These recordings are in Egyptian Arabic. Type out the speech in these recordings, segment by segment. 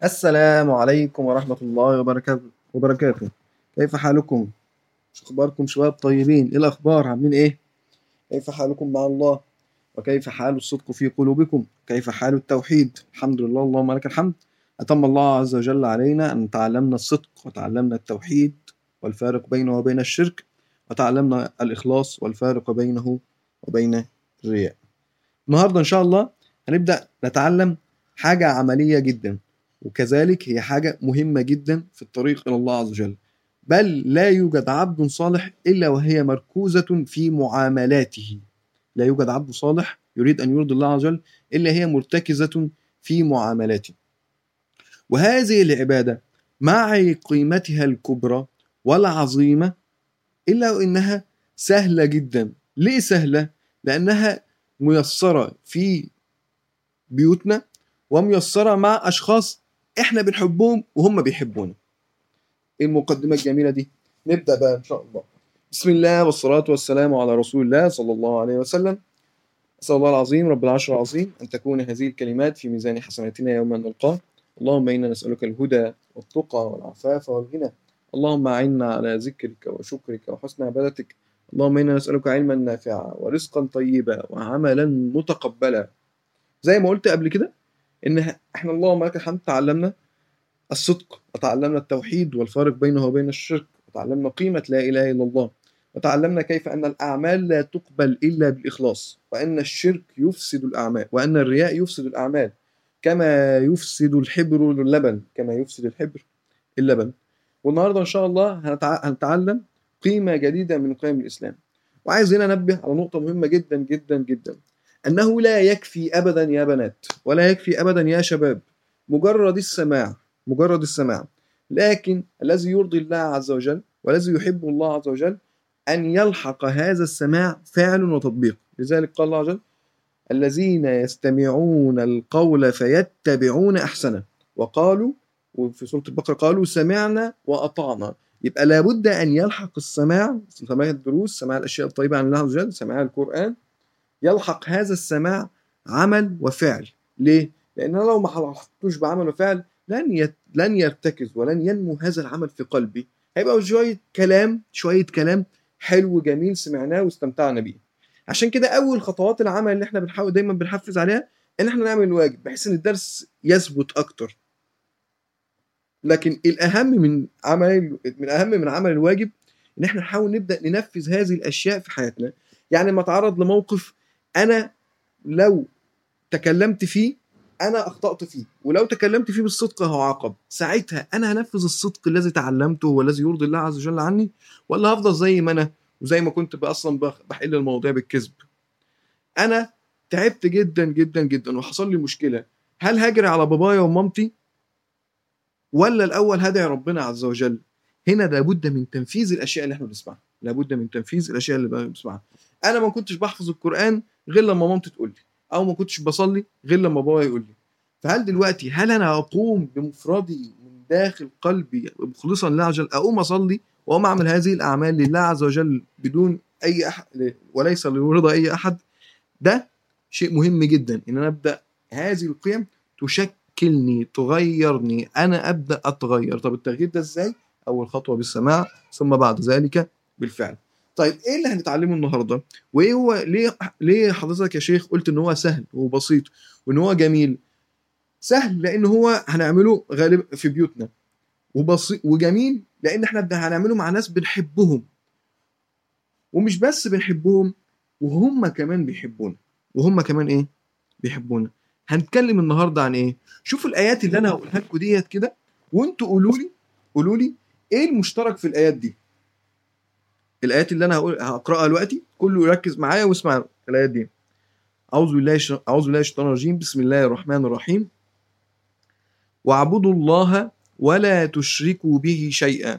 السلام عليكم ورحمة الله وبركاته وبركاته كيف حالكم؟ شو أخباركم شباب طيبين؟ إيه الأخبار؟ عاملين إيه؟ كيف حالكم مع الله؟ وكيف حال الصدق في قلوبكم؟ كيف حال التوحيد؟ الحمد لله اللهم لك الحمد أتم الله عز وجل علينا أن تعلمنا الصدق وتعلمنا التوحيد والفارق بينه وبين الشرك وتعلمنا الإخلاص والفارق بينه وبين الرياء النهاردة إن شاء الله هنبدأ نتعلم حاجة عملية جدا وكذلك هي حاجة مهمة جدا في الطريق إلى الله عز وجل بل لا يوجد عبد صالح إلا وهي مركوزة في معاملاته لا يوجد عبد صالح يريد أن يرضي الله عز وجل إلا هي مرتكزة في معاملاته وهذه العبادة مع قيمتها الكبرى والعظيمة إلا وإنها سهلة جدا ليه سهلة؟ لأنها ميسرة في بيوتنا وميسرة مع أشخاص إحنا بنحبهم وهم بيحبونا إيه المقدمة الجميلة دي؟ نبدأ بقى إن شاء الله بسم الله والصلاة والسلام على رسول الله صلى الله عليه وسلم أسأل الله العظيم رب العرش العظيم أن تكون هذه الكلمات في ميزان حسناتنا يوم نلقاه اللهم إنا نسألك الهدى والتقى والعفاف والغنى اللهم أعنا على ذكرك وشكرك وحسن عبادتك اللهم إنا نسألك علما نافعا ورزقا طيبا وعملا متقبلا زي ما قلت قبل كده إن إحنا اللهم لك الحمد تعلمنا الصدق وتعلمنا التوحيد والفارق بينه وبين الشرك وتعلمنا قيمة لا إله إلا الله وتعلمنا كيف أن الأعمال لا تقبل إلا بالإخلاص وأن الشرك يفسد الأعمال وأن الرياء يفسد الأعمال كما يفسد الحبر اللبن كما يفسد الحبر اللبن والنهارده ان شاء الله هنتع... هنتعلم قيمه جديده من قيم الاسلام وعايز هنا انبه على نقطه مهمه جدا جدا جدا انه لا يكفي ابدا يا بنات ولا يكفي ابدا يا شباب مجرد السماع مجرد السماع لكن الذي يرضي الله عز وجل والذي يحب الله عز وجل ان يلحق هذا السماع فعل وتطبيق لذلك قال الله عز وجل الذين يستمعون القول فيتبعون احسنه وقالوا وفي سوره البقره قالوا سمعنا واطعنا يبقى لابد ان يلحق السماع سماع الدروس سماع الاشياء الطيبه عن الله عز وجل سماع القران يلحق هذا السماع عمل وفعل ليه؟ لان لو ما لحقتوش بعمل وفعل لن يت... لن يرتكز ولن ينمو هذا العمل في قلبي هيبقى شويه كلام شويه كلام حلو جميل سمعناه واستمتعنا بيه عشان كده اول خطوات العمل اللي احنا بنحاول دايما بنحفز عليها ان احنا نعمل الواجب بحيث ان الدرس يثبت اكتر لكن الاهم من عمل من اهم من عمل الواجب ان احنا نحاول نبدا ننفذ هذه الاشياء في حياتنا يعني لما اتعرض لموقف انا لو تكلمت فيه انا اخطات فيه ولو تكلمت فيه بالصدق هعاقب ساعتها انا هنفذ الصدق الذي تعلمته والذي يرضي الله عز وجل عني ولا هفضل زي ما انا وزي ما كنت اصلا بحل المواضيع بالكذب انا تعبت جدا جدا جدا وحصل لي مشكله هل هاجري على بابايا ومامتي ولا الاول هدعي ربنا عز وجل هنا لابد من تنفيذ الاشياء اللي احنا بنسمعها لابد من تنفيذ الاشياء اللي بنسمعها انا ما كنتش بحفظ القران غير لما مامتي تقول لي او ما كنتش بصلي غير لما بابايا يقول لي فهل دلوقتي هل انا اقوم بمفردي من داخل قلبي مخلصا لله عز وجل اقوم اصلي واقوم اعمل هذه الاعمال لله عز وجل بدون اي احد وليس لرضا اي احد ده شيء مهم جدا ان انا ابدا هذه القيم تشكلني تغيرني انا ابدا اتغير طب التغيير ده ازاي اول خطوه بالسماع ثم بعد ذلك بالفعل طيب ايه اللي هنتعلمه النهارده وايه هو ليه ليه حضرتك يا شيخ قلت ان هو سهل وبسيط وان هو جميل سهل لان هو هنعمله غالبا في بيوتنا وبسيط وجميل لان احنا هنعمله مع ناس بنحبهم ومش بس بنحبهم وهم كمان بيحبونا وهم كمان ايه بيحبونا هنتكلم النهارده عن ايه شوفوا الايات اللي انا هقولها لكم ديت كده وانتوا قولوا لي قولوا لي ايه المشترك في الايات دي الايات اللي انا هقول هقراها دلوقتي كله يركز معايا واسمع الايات دي اعوذ بالله ش... اعوذ بالله الشيطان الرجيم بسم الله الرحمن الرحيم واعبدوا الله ولا تشركوا به شيئا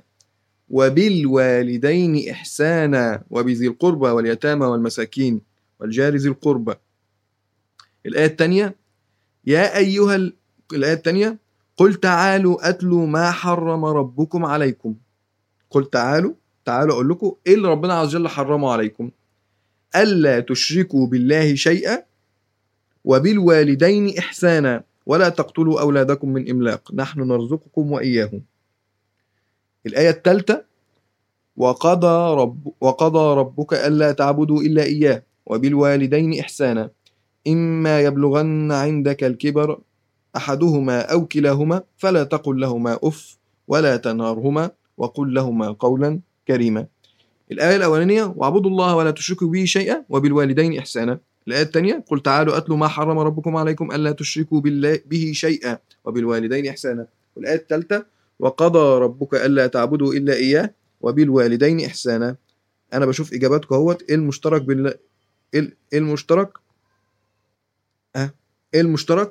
وبالوالدين إحسانا وبذي القربى واليتامى والمساكين والجار ذي القربى الآية الثانية يا أيها ال... الآية الثانية قل تعالوا أتلوا ما حرم ربكم عليكم قل تعالوا تعالوا أقول لكم إيه اللي ربنا عز وجل حرمه عليكم ألا تشركوا بالله شيئا وبالوالدين إحسانا ولا تقتلوا أولادكم من إملاق نحن نرزقكم وإياهم الآية الثالثة وقضى رب وقضى ربك ألا تعبدوا إلا إياه وبالوالدين إحسانا إما يبلغن عندك الكبر أحدهما أو كلاهما فلا تقل لهما أف ولا تنهرهما وقل لهما قولا كريما الآية الأولانية واعبدوا الله ولا تشركوا به شيئا وبالوالدين إحسانا الآية الثانية قل تعالوا أتلوا ما حرم ربكم عليكم ألا تشركوا بالله به شيئا وبالوالدين إحسانا والآية الثالثة وقضى ربك ألا تعبدوا إلا إياه وبالوالدين إحسانا أنا بشوف إجاباتكم اهوت إيه المشترك بال إيه إيه المشترك؟ أه إيه المشترك؟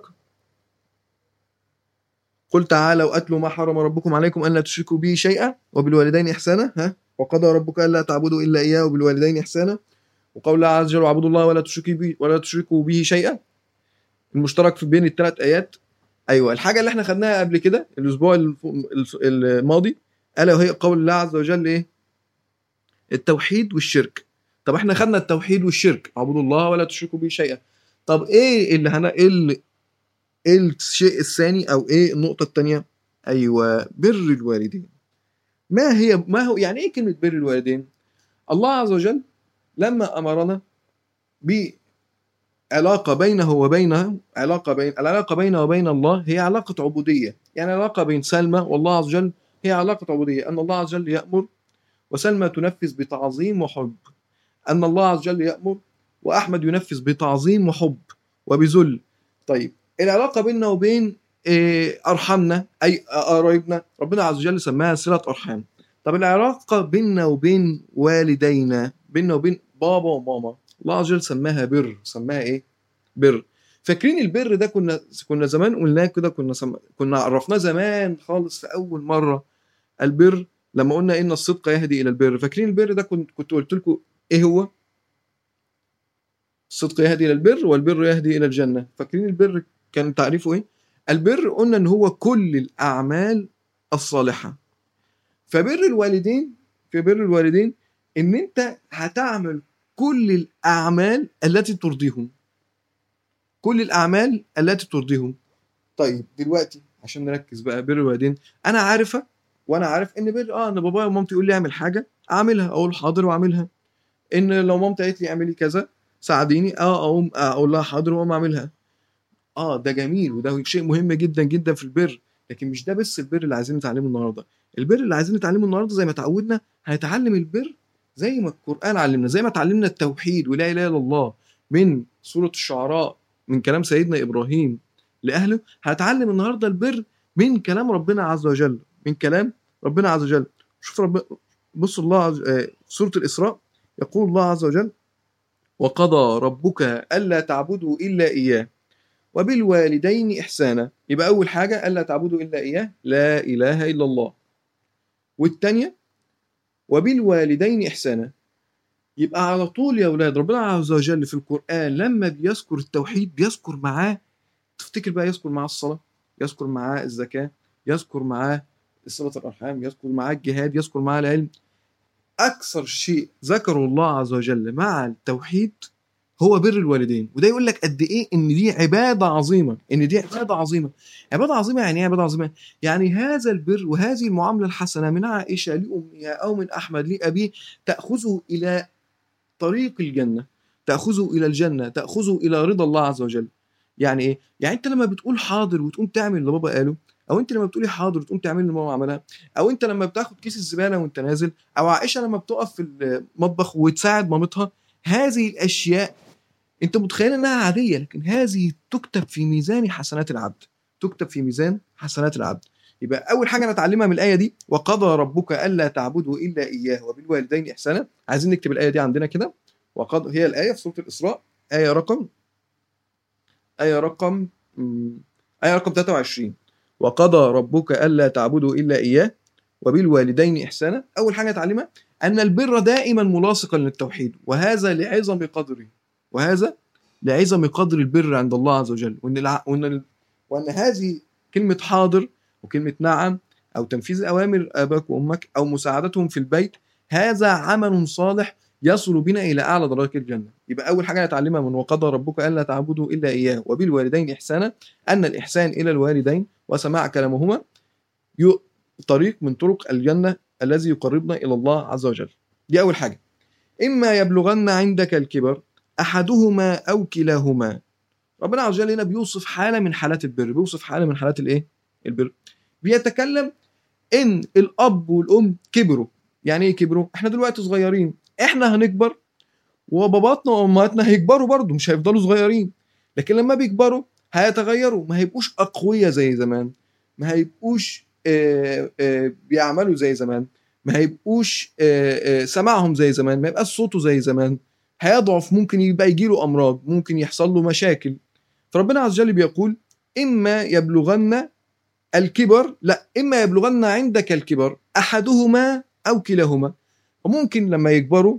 قل تعالوا أتلوا ما حرم ربكم عليكم ألا تشركوا به شيئا وبالوالدين إحسانا ها وقضى ربك ألا تعبدوا إلا إياه وبالوالدين إحسانا وقول الله عز وجل واعبدوا الله ولا تشركوا به ولا تشركوا به شيئا المشترك في بين الثلاث آيات أيوه الحاجة اللي احنا خدناها قبل كده الأسبوع الف- الف- الماضي ألا وهي قول الله عز وجل إيه التوحيد والشرك طب احنا خدنا التوحيد والشرك اعبدوا الله ولا تشركوا به شيئا طب ايه اللي هنا ايه اللي ايه الشيء الثاني او ايه النقطة الثانية ايوه بر الوالدين ما هي ما هو يعني ايه كلمة بر الوالدين الله عز وجل لما امرنا بعلاقة بينه وبينه علاقة بين العلاقة بينه وبين الله هي علاقة عبودية يعني علاقة بين سلمى والله عز وجل هي علاقة عبودية أن الله عز وجل يأمر وسلمى تنفذ بتعظيم وحب أن الله عز وجل يأمر وأحمد ينفذ بتعظيم وحب وبذل طيب العلاقة بيننا وبين إيه، أرحامنا أي قرايبنا ربنا عز وجل سماها صلة أرحام طب العلاقة بيننا وبين والدينا بيننا وبين بابا وماما الله عز وجل سماها بر سماها إيه؟ بر فاكرين البر ده كنا كنا زمان قلناه كده كنا سم... كنا عرفناه زمان خالص في أول مرة البر لما قلنا إن الصدق يهدي إلى البر فاكرين البر ده كنت كنت قلت لكم إيه هو؟ الصدق يهدي الى البر والبر يهدي الى الجنه فاكرين البر كان تعريفه ايه البر قلنا ان هو كل الاعمال الصالحه فبر الوالدين في بر الوالدين ان انت هتعمل كل الاعمال التي ترضيهم كل الاعمال التي ترضيهم طيب دلوقتي عشان نركز بقى بر الوالدين انا عارفه وانا عارف ان بر اه ان بابايا ومامتي يقول لي اعمل حاجه اعملها اقول حاضر واعملها ان لو مامتي قالت لي اعملي كذا ساعديني اه اقوم اقول لها حاضر واقوم اعملها اه ده جميل وده شيء مهم جدا جدا في البر لكن مش ده بس البر اللي عايزين نتعلمه النهارده البر اللي عايزين نتعلمه النهارده زي ما اتعودنا هنتعلم البر زي ما القران علمنا زي ما اتعلمنا التوحيد ولا اله الا الله من سوره الشعراء من كلام سيدنا ابراهيم لاهله هنتعلم النهارده البر من كلام ربنا عز وجل من كلام ربنا عز وجل شوف رب بص الله عز... آه، سوره الاسراء يقول الله عز وجل وقضى ربك ألا تعبدوا إلا إياه وبالوالدين إحسانا يبقى أول حاجة ألا تعبدوا إلا إياه لا إله إلا الله والتانية وبالوالدين إحسانا يبقى على طول يا أولاد ربنا عز وجل في القرآن لما بيذكر التوحيد بيذكر معاه تفتكر بقى يذكر معاه الصلاة يذكر معاه الزكاة يذكر معاه صلة الأرحام يذكر معاه الجهاد يذكر معاه العلم اكثر شيء ذكره الله عز وجل مع التوحيد هو بر الوالدين وده يقول لك قد ايه ان دي عباده عظيمه ان دي عباده عظيمه عباده عظيمه يعني ايه عباده عظيمه يعني هذا البر وهذه المعامله الحسنه من عائشه لامها او من احمد لابيه تاخذه الى طريق الجنه تاخذه الى الجنه تاخذه الى رضا الله عز وجل يعني ايه يعني انت لما بتقول حاضر وتقوم تعمل اللي بابا قاله او انت لما بتقولي حاضر وتقوم تعمل اللي ماما عملها او انت لما بتاخد كيس الزباله وانت نازل او عائشه لما بتقف في المطبخ وتساعد مامتها هذه الاشياء انت متخيل انها عاديه لكن هذه تكتب في ميزان حسنات العبد تكتب في ميزان حسنات العبد يبقى اول حاجه نتعلمها من الايه دي وقضى ربك الا تعبدوا الا اياه وبالوالدين احسانا عايزين نكتب الايه دي عندنا كده وقد هي الايه في سوره الاسراء ايه رقم ايه رقم مم، ايه رقم 23 وقضى ربك الا تعبدوا الا اياه وبالوالدين احسانا اول حاجه نتعلمها ان البر دائما ملاصقا للتوحيد وهذا لعظم قدره وهذا لعظم قدر البر عند الله عز وجل وان الع... وان ال... وان هذه كلمه حاضر وكلمه نعم او تنفيذ اوامر اباك وامك او مساعدتهم في البيت هذا عمل صالح يصل بنا الى اعلى درجات الجنه يبقى اول حاجه نتعلمها من وقضى ربك الا تعبدوا الا اياه وبالوالدين احسانا ان الاحسان الى الوالدين وسماع كلامهما ي- طريق من طرق الجنه الذي يقربنا الى الله عز وجل دي اول حاجه اما يبلغن عندك الكبر احدهما او كلاهما ربنا عز وجل هنا بيوصف حاله من حالات البر بيوصف حاله من حالات الايه البر بيتكلم ان الاب والام كبروا يعني ايه كبروا احنا دلوقتي صغيرين احنا هنكبر وباباتنا وامهاتنا هيكبروا برضه مش هيفضلوا صغيرين لكن لما بيكبروا هيتغيروا ما هيبقوش اقوياء زي زمان ما هيبقوش آه، آه، بيعملوا زي زمان ما هيبقوش آه، آه، سماعهم زي زمان ما يبقاش صوته زي زمان هيضعف ممكن يبقى يجيله امراض ممكن يحصل له مشاكل فربنا عز وجل بيقول اما يبلغن الكبر لا اما يبلغن عندك الكبر احدهما او كلاهما وممكن لما يكبروا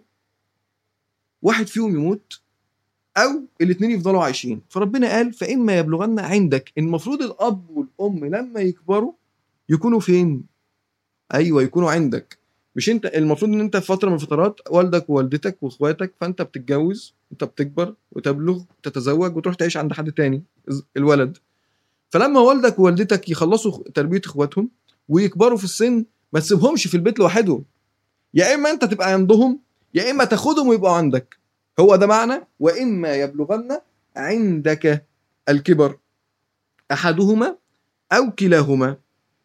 واحد فيهم يموت او الاثنين يفضلوا عايشين فربنا قال فاما يبلغن عندك المفروض الاب والام لما يكبروا يكونوا فين ايوه يكونوا عندك مش انت المفروض ان انت في فتره من الفترات والدك ووالدتك واخواتك فانت بتتجوز انت بتكبر وتبلغ وتتزوج وتروح تعيش عند حد تاني الولد فلما والدك ووالدتك يخلصوا تربيه اخواتهم ويكبروا في السن ما تسيبهمش في البيت لوحدهم يا اما انت تبقى عندهم يا اما تاخدهم ويبقوا عندك هو ده معنى واما يبلغن عندك الكبر احدهما او كلاهما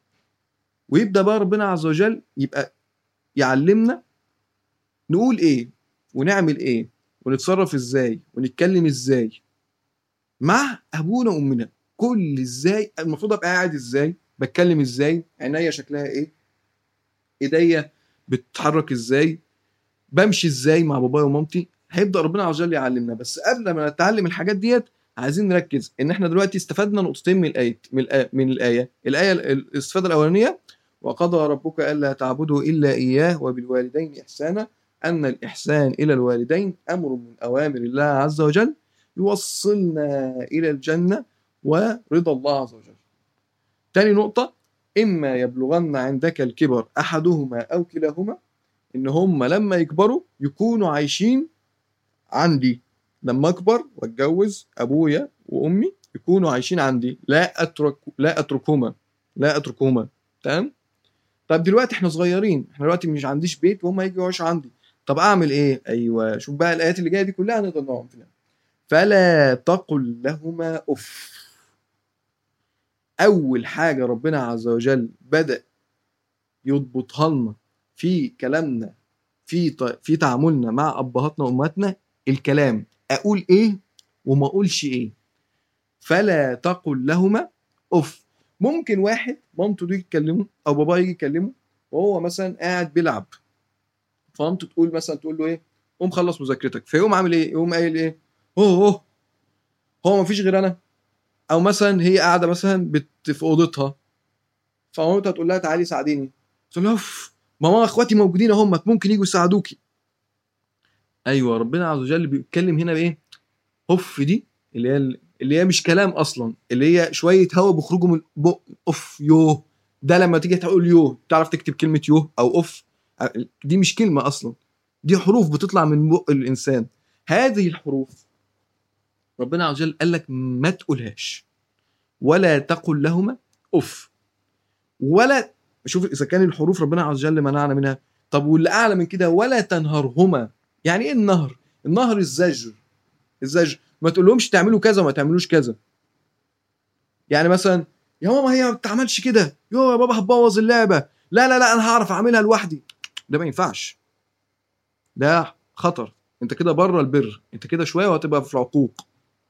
ويبدا بقى ربنا عز وجل يبقى يعلمنا نقول ايه ونعمل ايه ونتصرف ازاي ونتكلم ازاي مع ابونا وامنا كل ازاي المفروض ابقى قاعد ازاي بتكلم ازاي عينيا شكلها ايه ايديا بتتحرك ازاي بمشي ازاي مع بابايا ومامتي هيبدا ربنا عز وجل يعلمنا بس قبل ما نتعلم الحاجات ديت عايزين نركز ان احنا دلوقتي استفدنا نقطتين من الايه من الآية من الايه الايه الاستفاده الاولانيه وقضى ربك الا تعبدوا الا اياه وبالوالدين احسانا ان الاحسان الى الوالدين امر من اوامر الله عز وجل يوصلنا الى الجنه ورضا الله عز وجل. تاني نقطه اما يبلغن عندك الكبر احدهما او كلاهما ان هم لما يكبروا يكونوا عايشين عندي لما اكبر واتجوز ابويا وامي يكونوا عايشين عندي لا اترك لا اتركهما لا اتركهما تمام طب دلوقتي احنا صغيرين احنا دلوقتي مش عنديش بيت وهم يجوا يعيشوا عندي طب اعمل ايه ايوه شوف بقى الايات اللي جايه دي كلها نقدر نقعد فيها فلا تقل لهما اف اول حاجه ربنا عز وجل بدا يضبطها لنا في كلامنا في ط- في تعاملنا مع ابهاتنا وامهاتنا الكلام اقول ايه وما اقولش ايه فلا تقل لهما اف ممكن واحد مامته دي تكلمه او باباه يجي يكلمه وهو مثلا قاعد بيلعب فمامته تقول مثلا تقول له ايه قوم خلص مذاكرتك فيقوم عامل ايه يقوم قايل ايه اوه اوه هو ما فيش غير انا او مثلا هي قاعده مثلا بت في اوضتها فمامتها تقول لها تعالي ساعديني تقول لها اوف ماما اخواتي موجودين اهم ممكن يجوا يساعدوكي ايوه ربنا عز وجل بيتكلم هنا بايه اوف دي اللي هي اللي هي مش كلام اصلا اللي هي شويه هوا بيخرجوا من بق اوف يوه ده لما تيجي تقول يوه تعرف تكتب كلمه يوه او اوف دي مش كلمه اصلا دي حروف بتطلع من بق الانسان هذه الحروف ربنا عز وجل قال لك ما تقولهاش ولا تقل لهما اف ولا شوف اذا كان الحروف ربنا عز وجل منعنا منها طب واللي اعلى من كده ولا تنهرهما يعني ايه النهر النهر الزجر الزجر ما تقولهمش تعملوا كذا وما تعملوش كذا يعني مثلا يا ماما هي ما بتعملش كده يو يا بابا هتبوظ اللعبه لا لا لا انا هعرف اعملها لوحدي ده ما ينفعش ده خطر انت كده بره البر انت كده شويه وهتبقى في العقوق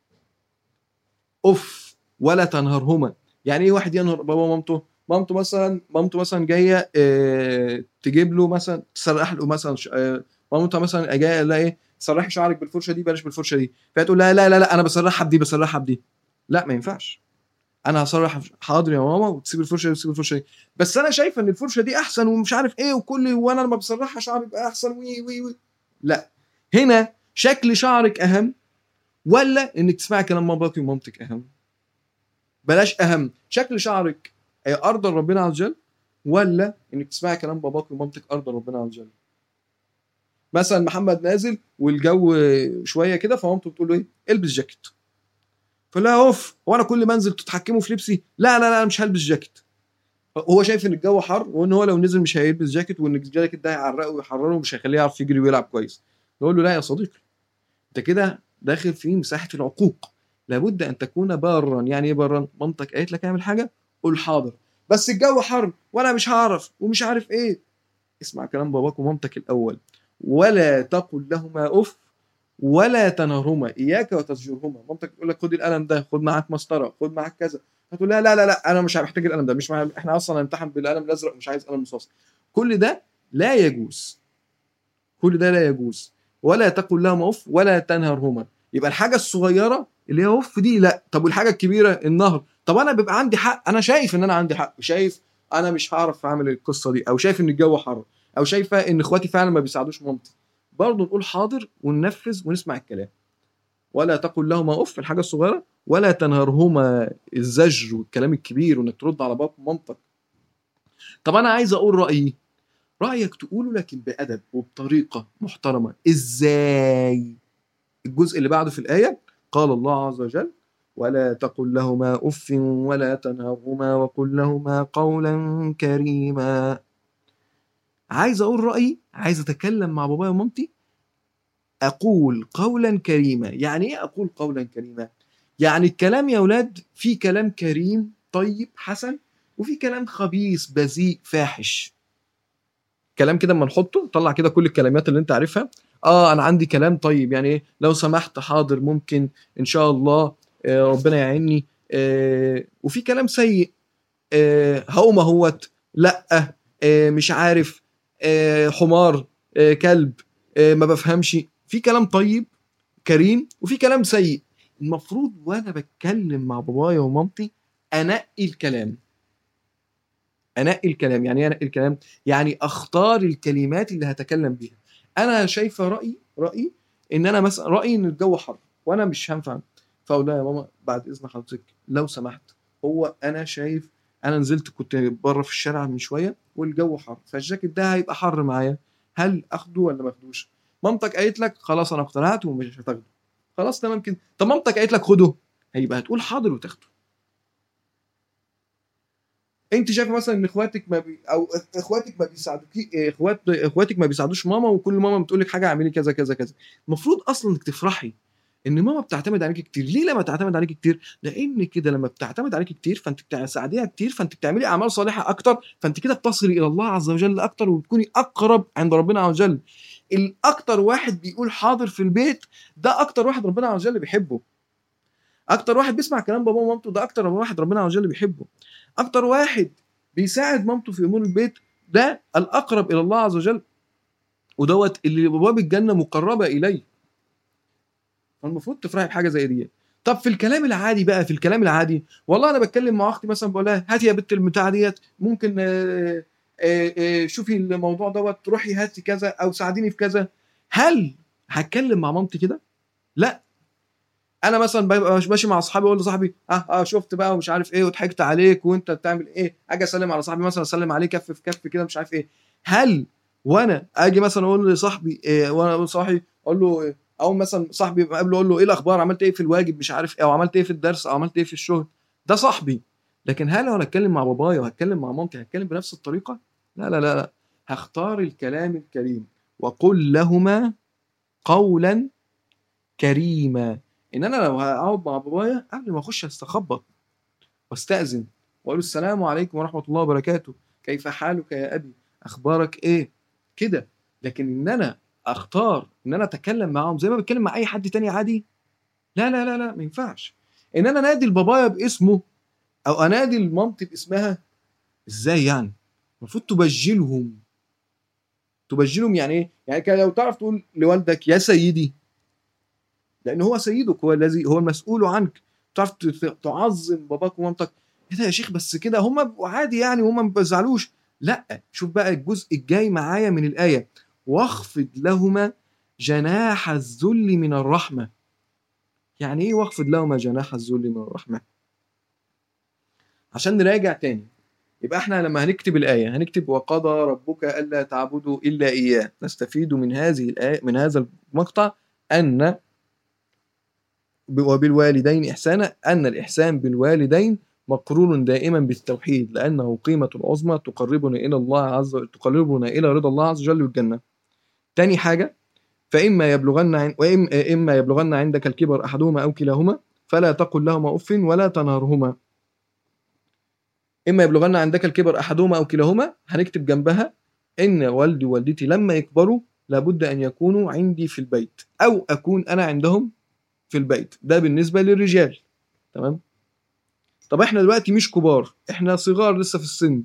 اف ولا تنهرهما يعني ايه واحد ينهر بابا ومامته مامته مثلا مامته مثلا جايه اه تجيب له مثلا تسرح له مثلا ش- اه مامتها مثلا جايه قال لها ايه سرحي شعرك بالفرشه دي بلاش بالفرشه دي فتقول لها لا لا لا انا بسرحها بدي بسرحها بدي لا ما ينفعش انا هسرح حاضر يا ماما وتسيب الفرشه دي وتسيب الفرشه دي بس انا شايفه ان الفرشه دي احسن ومش عارف ايه وكل وانا لما بسرحها شعري بيبقى احسن وي وي وي لا هنا شكل شعرك اهم ولا انك تسمعي كلام باباكي ومامتك اهم بلاش اهم شكل شعرك ارضى ربنا عز وجل ولا انك تسمعي كلام باباك ومامتك ارضى ربنا عز وجل مثلا محمد نازل والجو شويه كده فمامته بتقول له ايه البس جاكيت فلا اوف هو انا كل ما انزل تتحكموا في لبسي لا لا لا مش هلبس جاكيت هو شايف ان الجو حر وان هو لو نزل مش هيلبس جاكيت وان الجاكيت ده هيعرقه ويحرره ومش هيخليه يعرف يجري ويلعب كويس يقول له لا يا صديقي انت كده داخل في مساحه العقوق لابد ان تكون بارا يعني ايه بارا مامتك قالت لك اعمل حاجه قول حاضر بس الجو حر وانا مش هعرف ومش عارف ايه اسمع كلام باباك ومامتك الاول ولا تقل لهما اف ولا تنهرهما اياك وتزجرهما مامتك تقول لك خد القلم ده خد معاك مسطره خد معاك كذا هتقول لا لا لا لا انا مش محتاج القلم ده مش مع... احنا اصلا هنمتحن بالقلم الازرق ومش عايز قلم رصاص كل ده لا يجوز كل ده لا يجوز ولا تقل لهما اف ولا تنهرهما يبقى الحاجه الصغيره اللي هي اوف دي لا طب والحاجه الكبيره النهر طب انا بيبقى عندي حق انا شايف ان انا عندي حق شايف انا مش هعرف اعمل القصه دي او شايف ان الجو حر او شايفه ان اخواتي فعلا ما بيساعدوش مامتي برضه نقول حاضر وننفذ ونسمع الكلام ولا تقل لهما اوف الحاجه الصغيره ولا تنهرهما الزجر والكلام الكبير وانك ترد على بابا ومامتك طب انا عايز اقول رايي رايك تقوله لكن بادب وبطريقه محترمه ازاي الجزء اللي بعده في الايه قال الله عز وجل ولا تقل لهما اف ولا تنهرهما وقل لهما قولا كريما عايز اقول رايي عايز اتكلم مع بابايا ومامتي اقول قولا كريما يعني ايه اقول قولا كريما يعني الكلام يا اولاد في كلام كريم طيب حسن وفي كلام خبيث بذيء فاحش كلام كده اما نحطه طلع كده كل الكلمات اللي انت عارفها اه انا عندي كلام طيب يعني ايه لو سمحت حاضر ممكن ان شاء الله آه ربنا يعيني آه وفي كلام سيء آه هقوم اهوت لا آه مش عارف آه حمار آه كلب آه ما بفهمش في كلام طيب كريم وفي كلام سيء المفروض وانا بتكلم مع بابايا ومامتي انقي الكلام انقي الكلام يعني ايه انقي الكلام يعني اختار الكلمات اللي هتكلم بيها انا شايفه رايي رايي ان انا مثلا رايي ان الجو حر وانا مش هنفع فاقول لها يا ماما بعد اذن حضرتك لو سمحت هو انا شايف انا نزلت كنت بره في الشارع من شويه والجو حر فالجاكيت ده هيبقى حر معايا هل اخده ولا ما اخدوش مامتك قالت لك خلاص انا اقتنعت ومش هتاخده خلاص تمام كده طب مامتك قالت لك خده هيبقى هتقول حاضر وتاخده انت شايف مثلا ان اخواتك ما بي... او اخواتك ما بيساعدوك اخوات اخواتك ما بيساعدوش ماما وكل ماما بتقول لك حاجه اعملي كذا كذا كذا المفروض اصلا انك تفرحي ان ماما بتعتمد عليك كتير ليه لما تعتمد عليك كتير لان كده لما بتعتمد عليك كتير فانت بتساعديها كتير فانت بتعملي اعمال صالحه اكتر فانت كده بتصلي الى الله عز وجل اكتر وبتكوني اقرب عند ربنا عز وجل الاكتر واحد بيقول حاضر في البيت ده اكتر واحد ربنا عز وجل بيحبه اكتر واحد بيسمع كلام باباه ومامته ده اكتر واحد ربنا عز وجل بيحبه اكتر واحد بيساعد مامته في امور البيت ده الاقرب الى الله عز وجل ودوت اللي باب الجنه مقربه اليه فالمفروض تفرحي بحاجه زي دي طب في الكلام العادي بقى في الكلام العادي والله انا بتكلم مع اختي مثلا بقول لها هاتي يا بنت البتاعه ديت ممكن آآ آآ شوفي الموضوع دوت روحي هاتي كذا او ساعديني في كذا هل هتكلم مع مامتي كده؟ لا انا مثلا ببقى ماشي مع اصحابي اقول لصاحبي اه اه شفت بقى ومش عارف ايه وضحكت عليك وانت بتعمل ايه اجي اسلم على صاحبي مثلا اسلم عليه كف في كف كده مش عارف ايه هل وانا اجي مثلا اقول لصاحبي إيه وانا اقول صاحبي اقول له إيه او مثلا صاحبي قبله اقول له ايه الاخبار عملت ايه في الواجب مش عارف ايه او عملت ايه في الدرس او عملت ايه في الشغل ده صاحبي لكن هل لو هتكلم مع بابايا وهتكلم مع مامتي هتكلم بنفس الطريقه لا لا لا لا هختار الكلام الكريم وقل لهما قولا كريما ان انا لو هقعد مع بابايا قبل ما اخش استخبط واستاذن واقول السلام عليكم ورحمه الله وبركاته كيف حالك يا ابي اخبارك ايه كده لكن ان انا اختار ان انا اتكلم معاهم زي ما بتكلم مع اي حد تاني عادي لا لا لا لا ما ينفعش ان انا انادي البابايا باسمه او انادي المامتي باسمها ازاي يعني المفروض تبجلهم تبجلهم يعني ايه يعني كان لو تعرف تقول لوالدك يا سيدي لان هو سيدك هو الذي هو المسؤول عنك تعرف تعظم باباك ومامتك ايه ده يا شيخ بس كده هم عادي يعني هم ما بيزعلوش لا شوف بقى الجزء الجاي معايا من الايه واخفض لهما جناح الذل من الرحمه يعني ايه واخفض لهما جناح الذل من الرحمه عشان نراجع تاني يبقى احنا لما هنكتب الآية هنكتب وقضى ربك ألا تعبدوا إلا إياه نستفيد من هذه الآية من هذا المقطع أن وبالوالدين إحسانا أن الإحسان بالوالدين مقرون دائما بالتوحيد لأنه قيمة عظمى تقربنا إلى الله عز تقربنا إلى رضا الله عز وجل والجنة. تاني حاجة فإما يبلغن عن وإما إما يبلغن عندك الكبر أحدهما أو كلاهما فلا تقل لهما أف ولا تنهرهما. إما يبلغن عندك الكبر أحدهما أو كلاهما هنكتب جنبها إن والدي ووالدتي لما يكبروا لابد أن يكونوا عندي في البيت أو أكون أنا عندهم في البيت ده بالنسبة للرجال تمام طب احنا دلوقتي مش كبار احنا صغار لسه في السن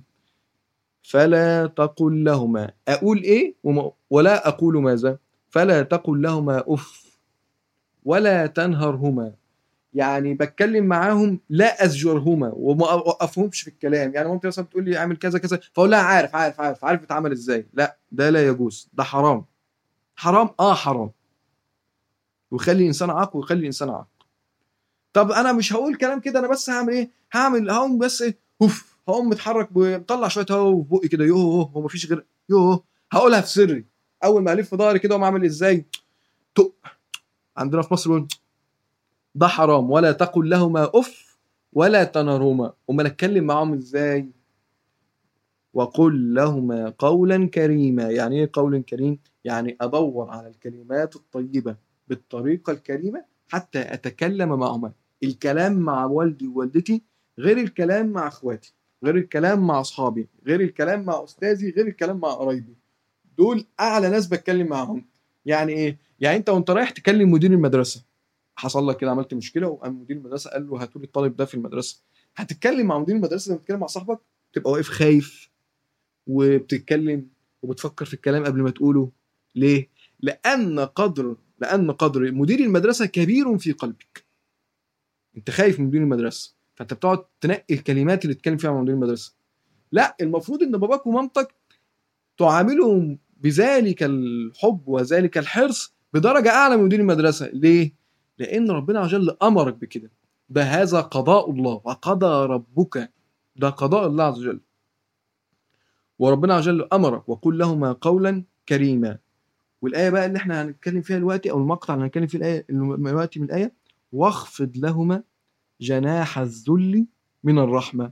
فلا تقل لهما اقول ايه وما ولا اقول ماذا فلا تقل لهما اف ولا تنهرهما يعني بتكلم معاهم لا ازجرهما وما اوقفهمش في الكلام يعني مامتي مثلا بتقول لي اعمل كذا كذا فاقول لها عارف عارف عارف عارف بتعمل ازاي لا ده لا يجوز ده حرام حرام اه حرام ويخلي الانسان عاق ويخلي الانسان عاق طب انا مش هقول كلام كده انا بس هعمل ايه هعمل هقوم بس ايه اوف هقوم متحرك بطلع شويه هوا في بقي كده يوه هو مفيش غير يوه هقولها في سري اول ما الف ظهري كده واقوم عامل ازاي تق عندنا في مصر بيقول ده حرام ولا تقل لهما اف ولا تنهرهما امال اتكلم معاهم ازاي وقل لهما قولا كريما يعني ايه قول كريم يعني ادور على الكلمات الطيبه بالطريقه الكريمه حتى اتكلم معهما الكلام مع والدي ووالدتي غير الكلام مع اخواتي غير الكلام مع اصحابي غير الكلام مع استاذي غير الكلام مع قرايبي دول اعلى ناس بتكلم معاهم يعني ايه يعني انت وانت رايح تكلم مدير المدرسه حصل لك كده عملت مشكله وقام مدير المدرسه قال له هاتوا لي الطالب ده في المدرسه هتتكلم مع مدير المدرسه لما تتكلم مع صاحبك تبقى واقف خايف وبتتكلم وبتفكر في الكلام قبل ما تقوله ليه لان قدر لان قدر مدير المدرسه كبير في قلبك انت خايف من مدير المدرسه فانت بتقعد تنقي الكلمات اللي تتكلم فيها مع مدير المدرسه لا المفروض ان باباك ومامتك تعاملهم بذلك الحب وذلك الحرص بدرجه اعلى من مدير المدرسه ليه لان ربنا عز وجل امرك بكده ده هذا قضاء الله وقضى ربك ده قضاء الله عز وجل وربنا عز وجل امرك وقل لهما قولا كريما والايه بقى اللي احنا هنتكلم فيها دلوقتي او المقطع اللي هنتكلم فيه الايه دلوقتي من الايه واخفض لهما جناح الذل من الرحمه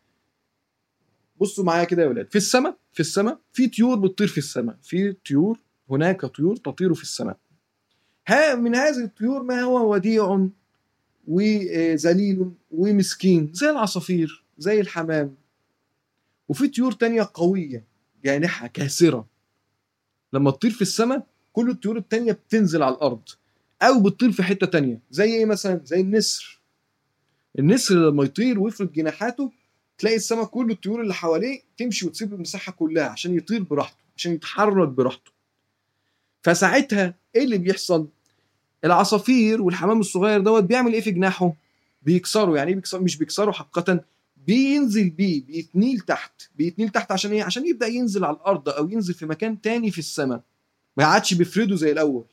بصوا معايا كده يا ولاد في السماء في السماء في طيور بتطير في السماء في طيور هناك طيور تطير في السماء ها من هذه الطيور ما هو وديع وذليل ومسكين زي العصافير زي الحمام وفي طيور تانية قوية جانحة كاسرة لما تطير في السماء كل الطيور التانية بتنزل على الأرض أو بتطير في حتة تانية زي إيه مثلا زي النسر النسر لما يطير ويفرد جناحاته تلاقي السماء كل الطيور اللي حواليه تمشي وتسيب المساحة كلها عشان يطير براحته عشان يتحرك براحته فساعتها ايه اللي بيحصل العصافير والحمام الصغير دوت بيعمل ايه في جناحه بيكسره يعني ايه بيكسر مش بيكسره حقيقة بينزل بيه بيتنيل تحت بيتنيل تحت عشان ايه عشان يبدا ينزل على الارض او ينزل في مكان تاني في السماء ما عادش بيفرده زي الاول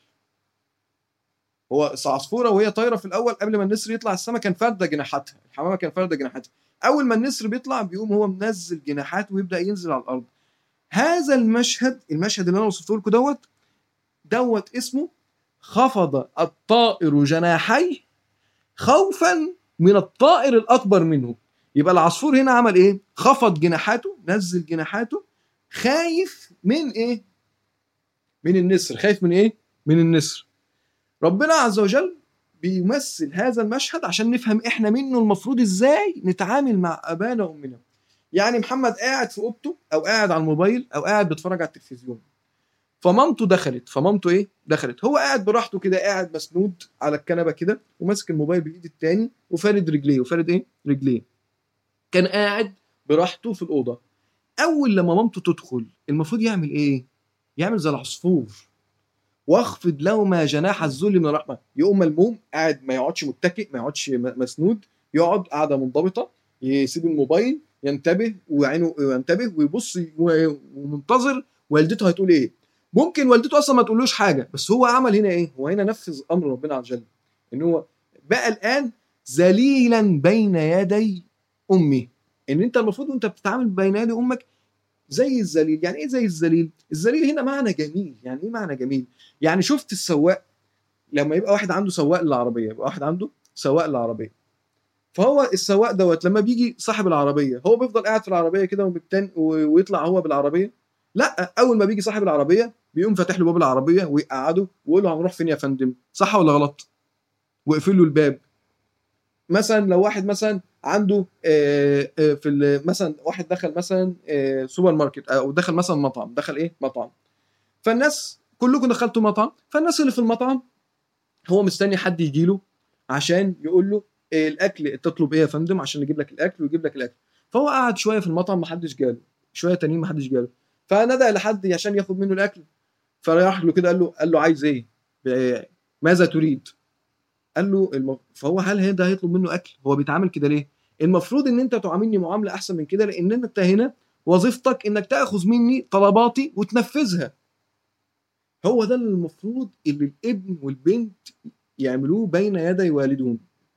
هو العصفوره وهي طايره في الاول قبل ما النسر يطلع السماء كان فارده جناحاتها الحمامه كان فارده جناحاتها اول ما النسر بيطلع بيقوم هو منزل جناحاته ويبدا ينزل على الارض هذا المشهد المشهد اللي انا وصفته لكم دوت دوت اسمه خفض الطائر جناحيه خوفا من الطائر الاكبر منه يبقى العصفور هنا عمل ايه خفض جناحاته نزل جناحاته خايف من ايه من النسر خايف من ايه من النسر ربنا عز وجل بيمثل هذا المشهد عشان نفهم احنا منه المفروض ازاي نتعامل مع ابانا وامنا يعني محمد قاعد في اوضته او قاعد على الموبايل او قاعد بيتفرج على التلفزيون فمامته دخلت فمامته ايه دخلت هو قاعد براحته كده قاعد مسنود على الكنبه كده وماسك الموبايل بالايد التاني وفارد رجليه وفارد ايه رجليه كان قاعد براحته في الاوضه اول لما مامته تدخل المفروض يعمل ايه يعمل زي العصفور واخفض لهما جناح الذل من الرحمه يقوم ملموم قاعد ما يقعدش متكئ ما يقعدش مسنود يقعد قاعده منضبطه يسيب الموبايل ينتبه وعينه ينتبه ويبص ومنتظر والدته هتقول ايه ممكن والدته اصلا ما تقولوش حاجه بس هو عمل هنا ايه هو هنا نفذ امر ربنا عز وجل ان هو بقى الان ذليلا بين يدي امه ان انت المفروض وانت بتتعامل بين يدي امك زي الذليل يعني ايه زي الذليل الذليل هنا معنى جميل يعني ايه معنى جميل يعني شفت السواق لما يبقى واحد عنده سواق للعربيه يبقى واحد عنده سواق للعربيه فهو السواق دوت لما بيجي صاحب العربيه هو بيفضل قاعد في العربيه كده ومتن ويطلع هو بالعربيه لا اول ما بيجي صاحب العربيه بيقوم فاتح له باب العربيه ويقعده ويقول له هنروح فين يا فندم صح ولا غلط ويقفل له الباب مثلا لو واحد مثلا عنده آه، آه، في ال- مثلا واحد دخل مثلا آه، سوبر ماركت او دخل مثلا مطعم دخل ايه مطعم فالناس كلكم دخلتوا مطعم فالناس اللي في المطعم هو مستني حد يجي له عشان يقول له إيه الاكل تطلب ايه يا فندم عشان نجيب لك الاكل ويجيب لك الاكل فهو قعد شويه في المطعم ما حدش جاله شويه تانيين ما حدش جاله فنادى لحد عشان ياخد منه الاكل فراح له كده قال له قال له عايز ايه ب- ماذا تريد قال له الم... فهو هل هذا هيطلب منه اكل هو بيتعامل كده ليه المفروض ان انت تعاملني معامله احسن من كده لان انت هنا وظيفتك انك تاخذ مني طلباتي وتنفذها هو ده المفروض اللي الابن والبنت يعملوه بين يدي والدهم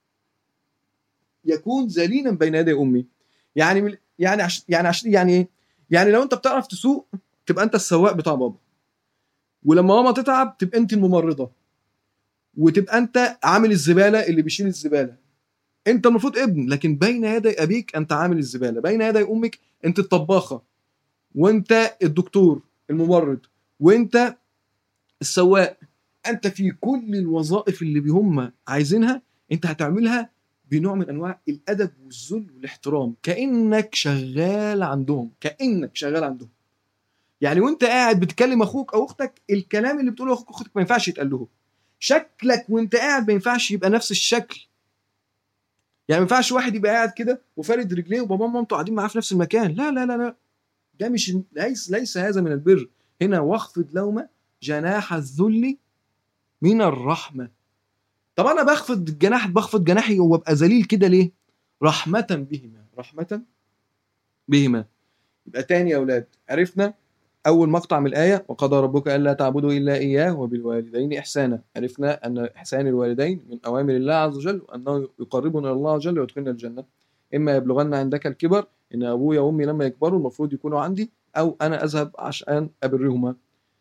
يكون ذليلا بين يدي امي يعني من يعني عش يعني عش يعني ايه يعني لو انت بتعرف تسوق تبقى انت السواق بتاع بابا ولما ماما تتعب تبقى انت الممرضه وتبقى انت عامل الزباله اللي بيشيل الزباله انت المفروض ابن لكن بين يدي ابيك انت عامل الزباله بين يدي امك انت الطباخه وانت الدكتور الممرض وانت السواق انت في كل الوظائف اللي هم عايزينها انت هتعملها بنوع من انواع الادب والذل والاحترام كانك شغال عندهم كانك شغال عندهم يعني وانت قاعد بتكلم اخوك او اختك الكلام اللي بتقوله اخوك واختك ما ينفعش يتقال له شكلك وانت قاعد ما ينفعش يبقى نفس الشكل يعني ما ينفعش واحد يبقى قاعد كده وفارد رجليه وبابا ومامته قاعدين معاه في نفس المكان لا لا لا لا ده مش ليس ليس هذا من البر هنا واخفض لهما جناح الذل من الرحمه طب انا بخفض الجناح بخفض جناحي وابقى ذليل كده ليه رحمه بهما رحمه بهما يبقى تاني يا اولاد عرفنا اول مقطع من الايه وقضى ربك الا تعبدوا الا اياه وبالوالدين احسانا عرفنا ان احسان الوالدين من اوامر الله عز وجل وانه يقربنا الى الله عز وجل ويدخلنا الجنه اما يبلغن عندك الكبر ان ابويا وامي لما يكبروا المفروض يكونوا عندي او انا اذهب عشان ابرهما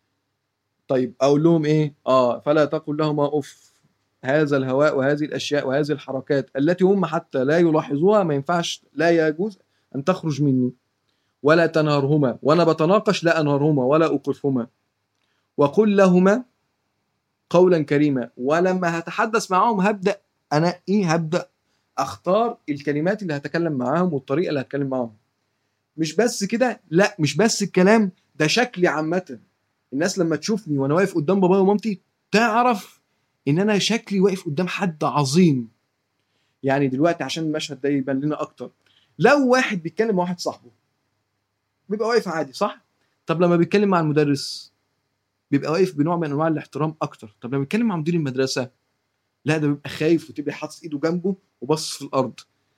طيب اقول لهم ايه اه فلا تقل لهما اف هذا الهواء وهذه الاشياء وهذه الحركات التي هم حتى لا يلاحظوها ما ينفعش لا يجوز ان تخرج مني ولا تنهرهما وانا بتناقش لا انهرهما ولا اوقفهما وقل لهما قولا كريما ولما هتحدث معاهم هبدا انا ايه هبدا اختار الكلمات اللي هتكلم معاهم والطريقه اللي هتكلم معاهم مش بس كده لا مش بس الكلام ده شكلي عامه الناس لما تشوفني وانا واقف قدام بابايا ومامتي تعرف ان انا شكلي واقف قدام حد عظيم يعني دلوقتي عشان المشهد ده يبان لنا اكتر لو واحد بيتكلم مع واحد صاحبه بيبقى واقف عادي صح طب لما بيتكلم مع المدرس بيبقى واقف بنوع من انواع الاحترام اكتر طب لما بيتكلم مع مدير المدرسه لا ده بيبقى خايف وتبقى حاطط ايده جنبه وبص في الارض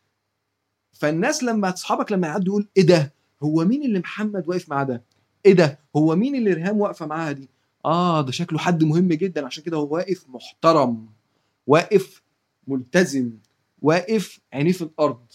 فالناس لما اصحابك لما يعدوا يقول ايه ده هو مين اللي محمد واقف معاه ده ايه ده هو مين اللي ريهام واقفه معاها دي اه ده شكله حد مهم جدا عشان كده هو واقف محترم واقف ملتزم واقف عينيه في الارض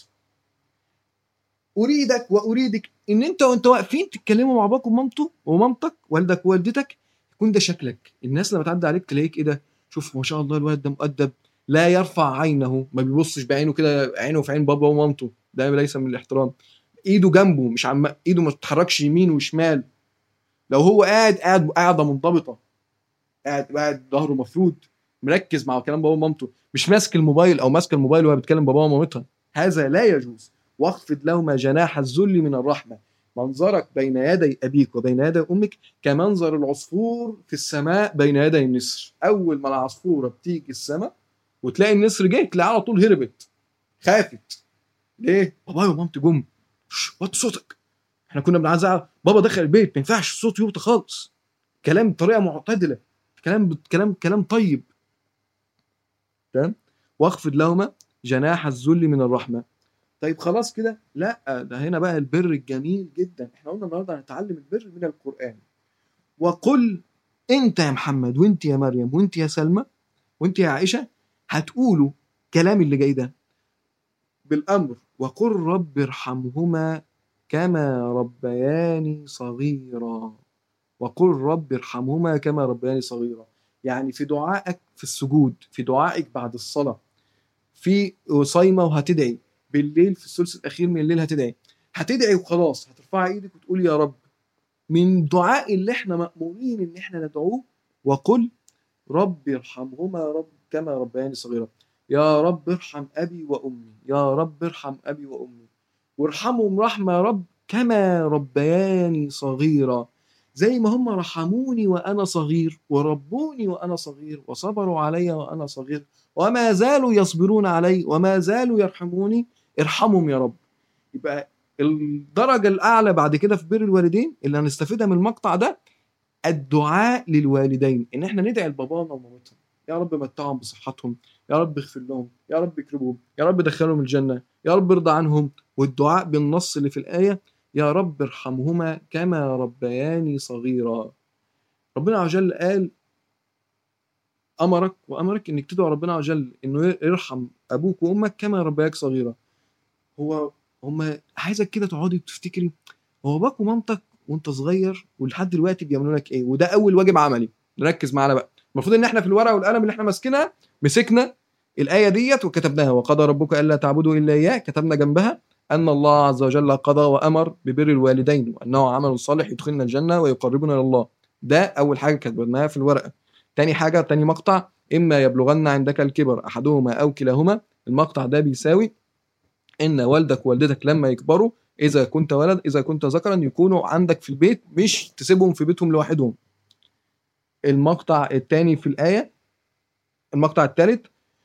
اريدك واريدك ان انت وانت واقفين تتكلموا مع باباك ومامته ومامتك والدك ووالدتك يكون ده شكلك الناس لما تعدي عليك تلاقيك ايه ده شوف ما شاء الله الولد ده مؤدب لا يرفع عينه ما بيبصش بعينه كده عينه في عين بابا ومامته ده ليس من الاحترام ايده جنبه مش عم ايده ما تتحركش يمين وشمال لو هو قاعد قاعد قاعده منضبطه قاعد قاعد ظهره مفرود مركز مع كلام بابا ومامته مش ماسك الموبايل او ماسك الموبايل وهي بتكلم بابا ومامتها هذا لا يجوز واخفض لهما جناح الذل من الرحمه منظرك بين يدي ابيك وبين يدي امك كمنظر العصفور في السماء بين يدي النسر اول ما العصفوره بتيجي السماء وتلاقي النسر جه تلاقي على طول هربت خافت ليه بابايا ومامتي جم شش، وطي صوتك احنا كنا بنعزع بابا دخل البيت ما ينفعش الصوت يوطي خالص كلام بطريقه معتدله كلام كلام كلام طيب تمام واخفض لهما جناح الذل من الرحمه طيب خلاص كده لا ده هنا بقى البر الجميل جدا احنا قلنا النهارده هنتعلم البر من القران وقل انت يا محمد وانت يا مريم وانت يا سلمى وانت يا عائشه هتقولوا كلام اللي جاي ده بالامر وقل رب ارحمهما كما ربياني صغيرا وقل رب ارحمهما كما ربياني صغيرا يعني في دعائك في السجود في دعائك بعد الصلاة في صايمة وهتدعي بالليل في الثلث الأخير من الليل هتدعي هتدعي وخلاص هترفع ايدك وتقول يا رب من دعاء اللي احنا مأمورين ان احنا ندعوه وقل رب ارحمهما رب كما ربياني صغيرا يا رب ارحم ابي وامي يا رب ارحم ابي وامي وارحمهم رحمه يا رب كما ربياني صغيرا زي ما هم رحموني وانا صغير وربوني وانا صغير وصبروا علي وانا صغير وما زالوا يصبرون علي وما زالوا يرحموني ارحمهم يا رب يبقى الدرجه الاعلى بعد كده في بر الوالدين اللي هنستفيدها من المقطع ده الدعاء للوالدين ان احنا ندعي لبابانا ومامتنا يا رب متعهم بصحتهم يا رب اغفر لهم يا رب اكرمهم يا رب دخلهم الجنه يا رب ارضى عنهم والدعاء بالنص اللي في الايه يا رب ارحمهما كما ربياني صغيرا ربنا عز وجل قال امرك وامرك انك تدعو ربنا عز وجل انه يرحم ابوك وامك كما ربياك صغيرا هو هم عايزك كده تقعدي تفتكري هو باباك ومامتك وانت صغير ولحد دلوقتي بيعملوا لك ايه وده اول واجب عملي نركز معانا بقى المفروض ان احنا في الورقه والقلم اللي احنا ماسكينها مسكنا الايه ديت وكتبناها وقضى ربك الا تعبدوا الا اياه كتبنا جنبها ان الله عز وجل قضى وامر ببر الوالدين وانه عمل صالح يدخلنا الجنه ويقربنا الى الله ده اول حاجه كتبناها في الورقه تاني حاجه تاني مقطع اما يبلغن عندك الكبر احدهما او كلاهما المقطع ده بيساوي ان والدك ووالدتك لما يكبروا اذا كنت ولد اذا كنت ذكرا يكونوا عندك في البيت مش تسيبهم في بيتهم لوحدهم المقطع الثاني في الايه المقطع الثالث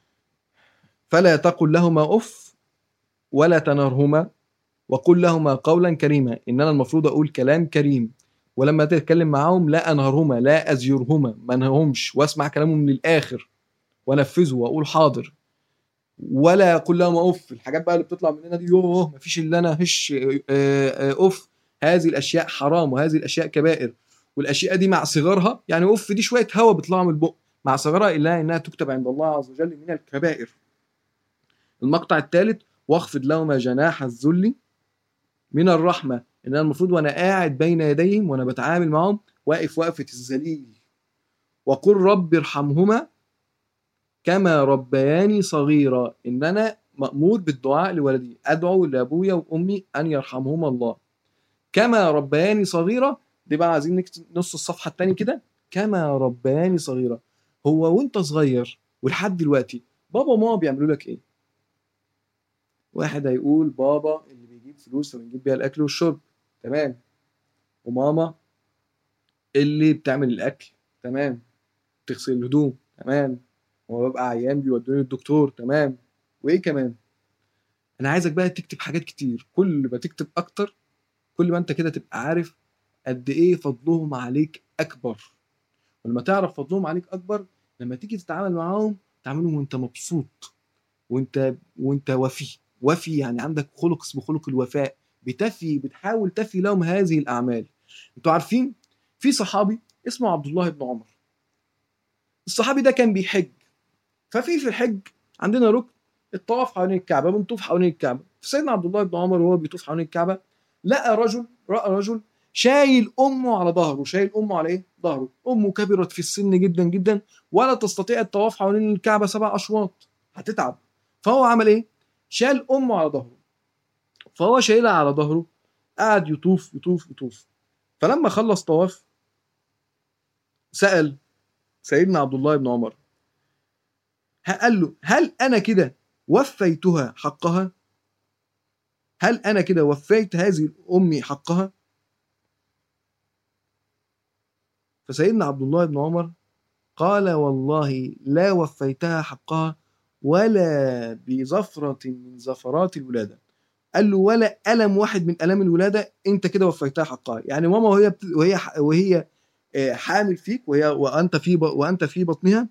فلا تقل لهما اف ولا تنهرهما وقل لهما قولا كريما ان انا المفروض اقول كلام كريم ولما تتكلم معاهم لا انهرهما لا ازجرهما ما انهرهمش واسمع كلامهم للاخر وانفذه واقول حاضر ولا اقول لهم اوف الحاجات بقى اللي بتطلع مننا دي يوه مفيش الا انا هش اوف هذه الاشياء حرام وهذه الاشياء كبائر والاشياء دي مع صغرها يعني اوف دي شويه هواء بيطلعوا من البق مع صغرها الا انها تكتب عند الله عز وجل من الكبائر المقطع الثالث واخفض لهما جناح الذل من الرحمه ان انا المفروض وانا قاعد بين يديهم وانا بتعامل معهم واقف وقفه الذليل وقل رب ارحمهما كما ربياني صغيرا ان انا مامور بالدعاء لولدي ادعو لابويا وامي ان يرحمهما الله كما ربياني صغيرا دي بقى عايزين نكتب نص الصفحه الثانيه كده كما ربياني صغيرا هو وانت صغير ولحد دلوقتي بابا وماما بيعملوا لك ايه واحد هيقول بابا اللي بيجيب فلوس ونجيب بيها الاكل والشرب تمام وماما اللي بتعمل الاكل تمام تغسل الهدوم تمام وما ببقى عيان بيودوني للدكتور تمام وايه كمان انا عايزك بقى تكتب حاجات كتير كل ما تكتب اكتر كل ما انت كده تبقى عارف قد ايه فضلهم عليك اكبر ولما تعرف فضلهم عليك اكبر لما تيجي تتعامل معاهم تعاملهم وانت مبسوط وانت وانت وفي وفي يعني عندك خلق اسمه خلق الوفاء بتفي بتحاول تفي لهم هذه الاعمال انتوا عارفين في صحابي اسمه عبد الله بن عمر الصحابي ده كان بيحج ففي في الحج عندنا ركن الطواف حوالين الكعبه بنطوف حوالين الكعبه فسيدنا عبد الله بن عمر وهو بيطوف حوالين الكعبه لقى رجل راى رجل شايل امه على ظهره شايل امه على ايه ظهره امه كبرت في السن جدا جدا ولا تستطيع الطواف حوالين الكعبه سبع اشواط هتتعب فهو عمل ايه شال امه على ظهره فهو شايلها على ظهره قعد يطوف يطوف يطوف فلما خلص طواف سأل سيدنا عبد الله بن عمر قال له هل انا كده وفيتها حقها هل انا كده وفيت هذه امي حقها فسيدنا عبد الله بن عمر قال والله لا وفيتها حقها ولا بزفرة من زفرات الولادة قال له ولا ألم واحد من ألم الولادة أنت كده وفيتها حقها يعني ماما وهي بت... وهي وهي حامل فيك وهي وأنت في ب... وأنت في بطنها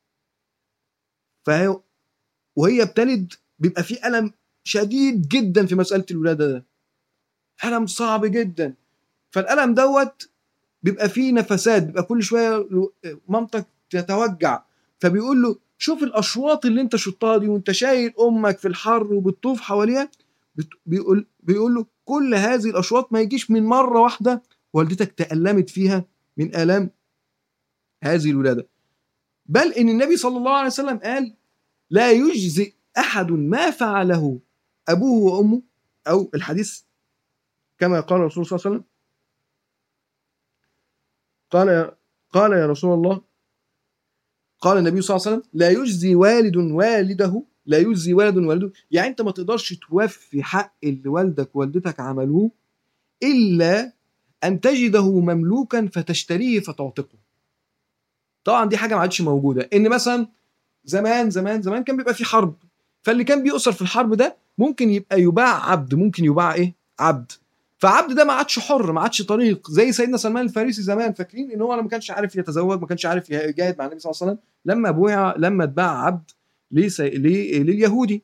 فهي وهي بتلد بيبقى في ألم شديد جدا في مسألة الولادة ده ألم صعب جدا فالألم دوت بيبقى فيه نفسات بيبقى كل شوية مامتك تتوجع فبيقول له شوف الأشواط اللي أنت شطها دي وأنت شايل أمك في الحر وبتطوف حواليها بت- بيقول بيقول له كل هذه الاشواط ما يجيش من مره واحده والدتك تألمت فيها من آلام هذه الولادة بل إن النبي صلى الله عليه وسلم قال لا يجزئ أحد ما فعله أبوه وأمه أو الحديث كما قال الرسول صلى الله عليه وسلم قال يا قال يا رسول الله قال النبي صلى الله عليه وسلم لا يجزي والد والده لا يجزي والد والده يعني انت ما تقدرش توفي حق اللي والدك ووالدتك عملوه الا ان تجده مملوكا فتشتريه فتعتقه طبعا دي حاجه ما عادش موجوده ان مثلا زمان زمان زمان كان بيبقى في حرب فاللي كان بيؤسر في الحرب ده ممكن يبقى يباع عبد ممكن يباع ايه عبد فعبد ده ما عادش حر ما عادش طريق زي سيدنا سلمان الفارسي زمان فاكرين ان هو ما كانش عارف يتزوج ما كانش عارف يجاهد مع النبي صلى الله عليه وسلم لما بويع لما اتباع عبد لسي... لي... لليهودي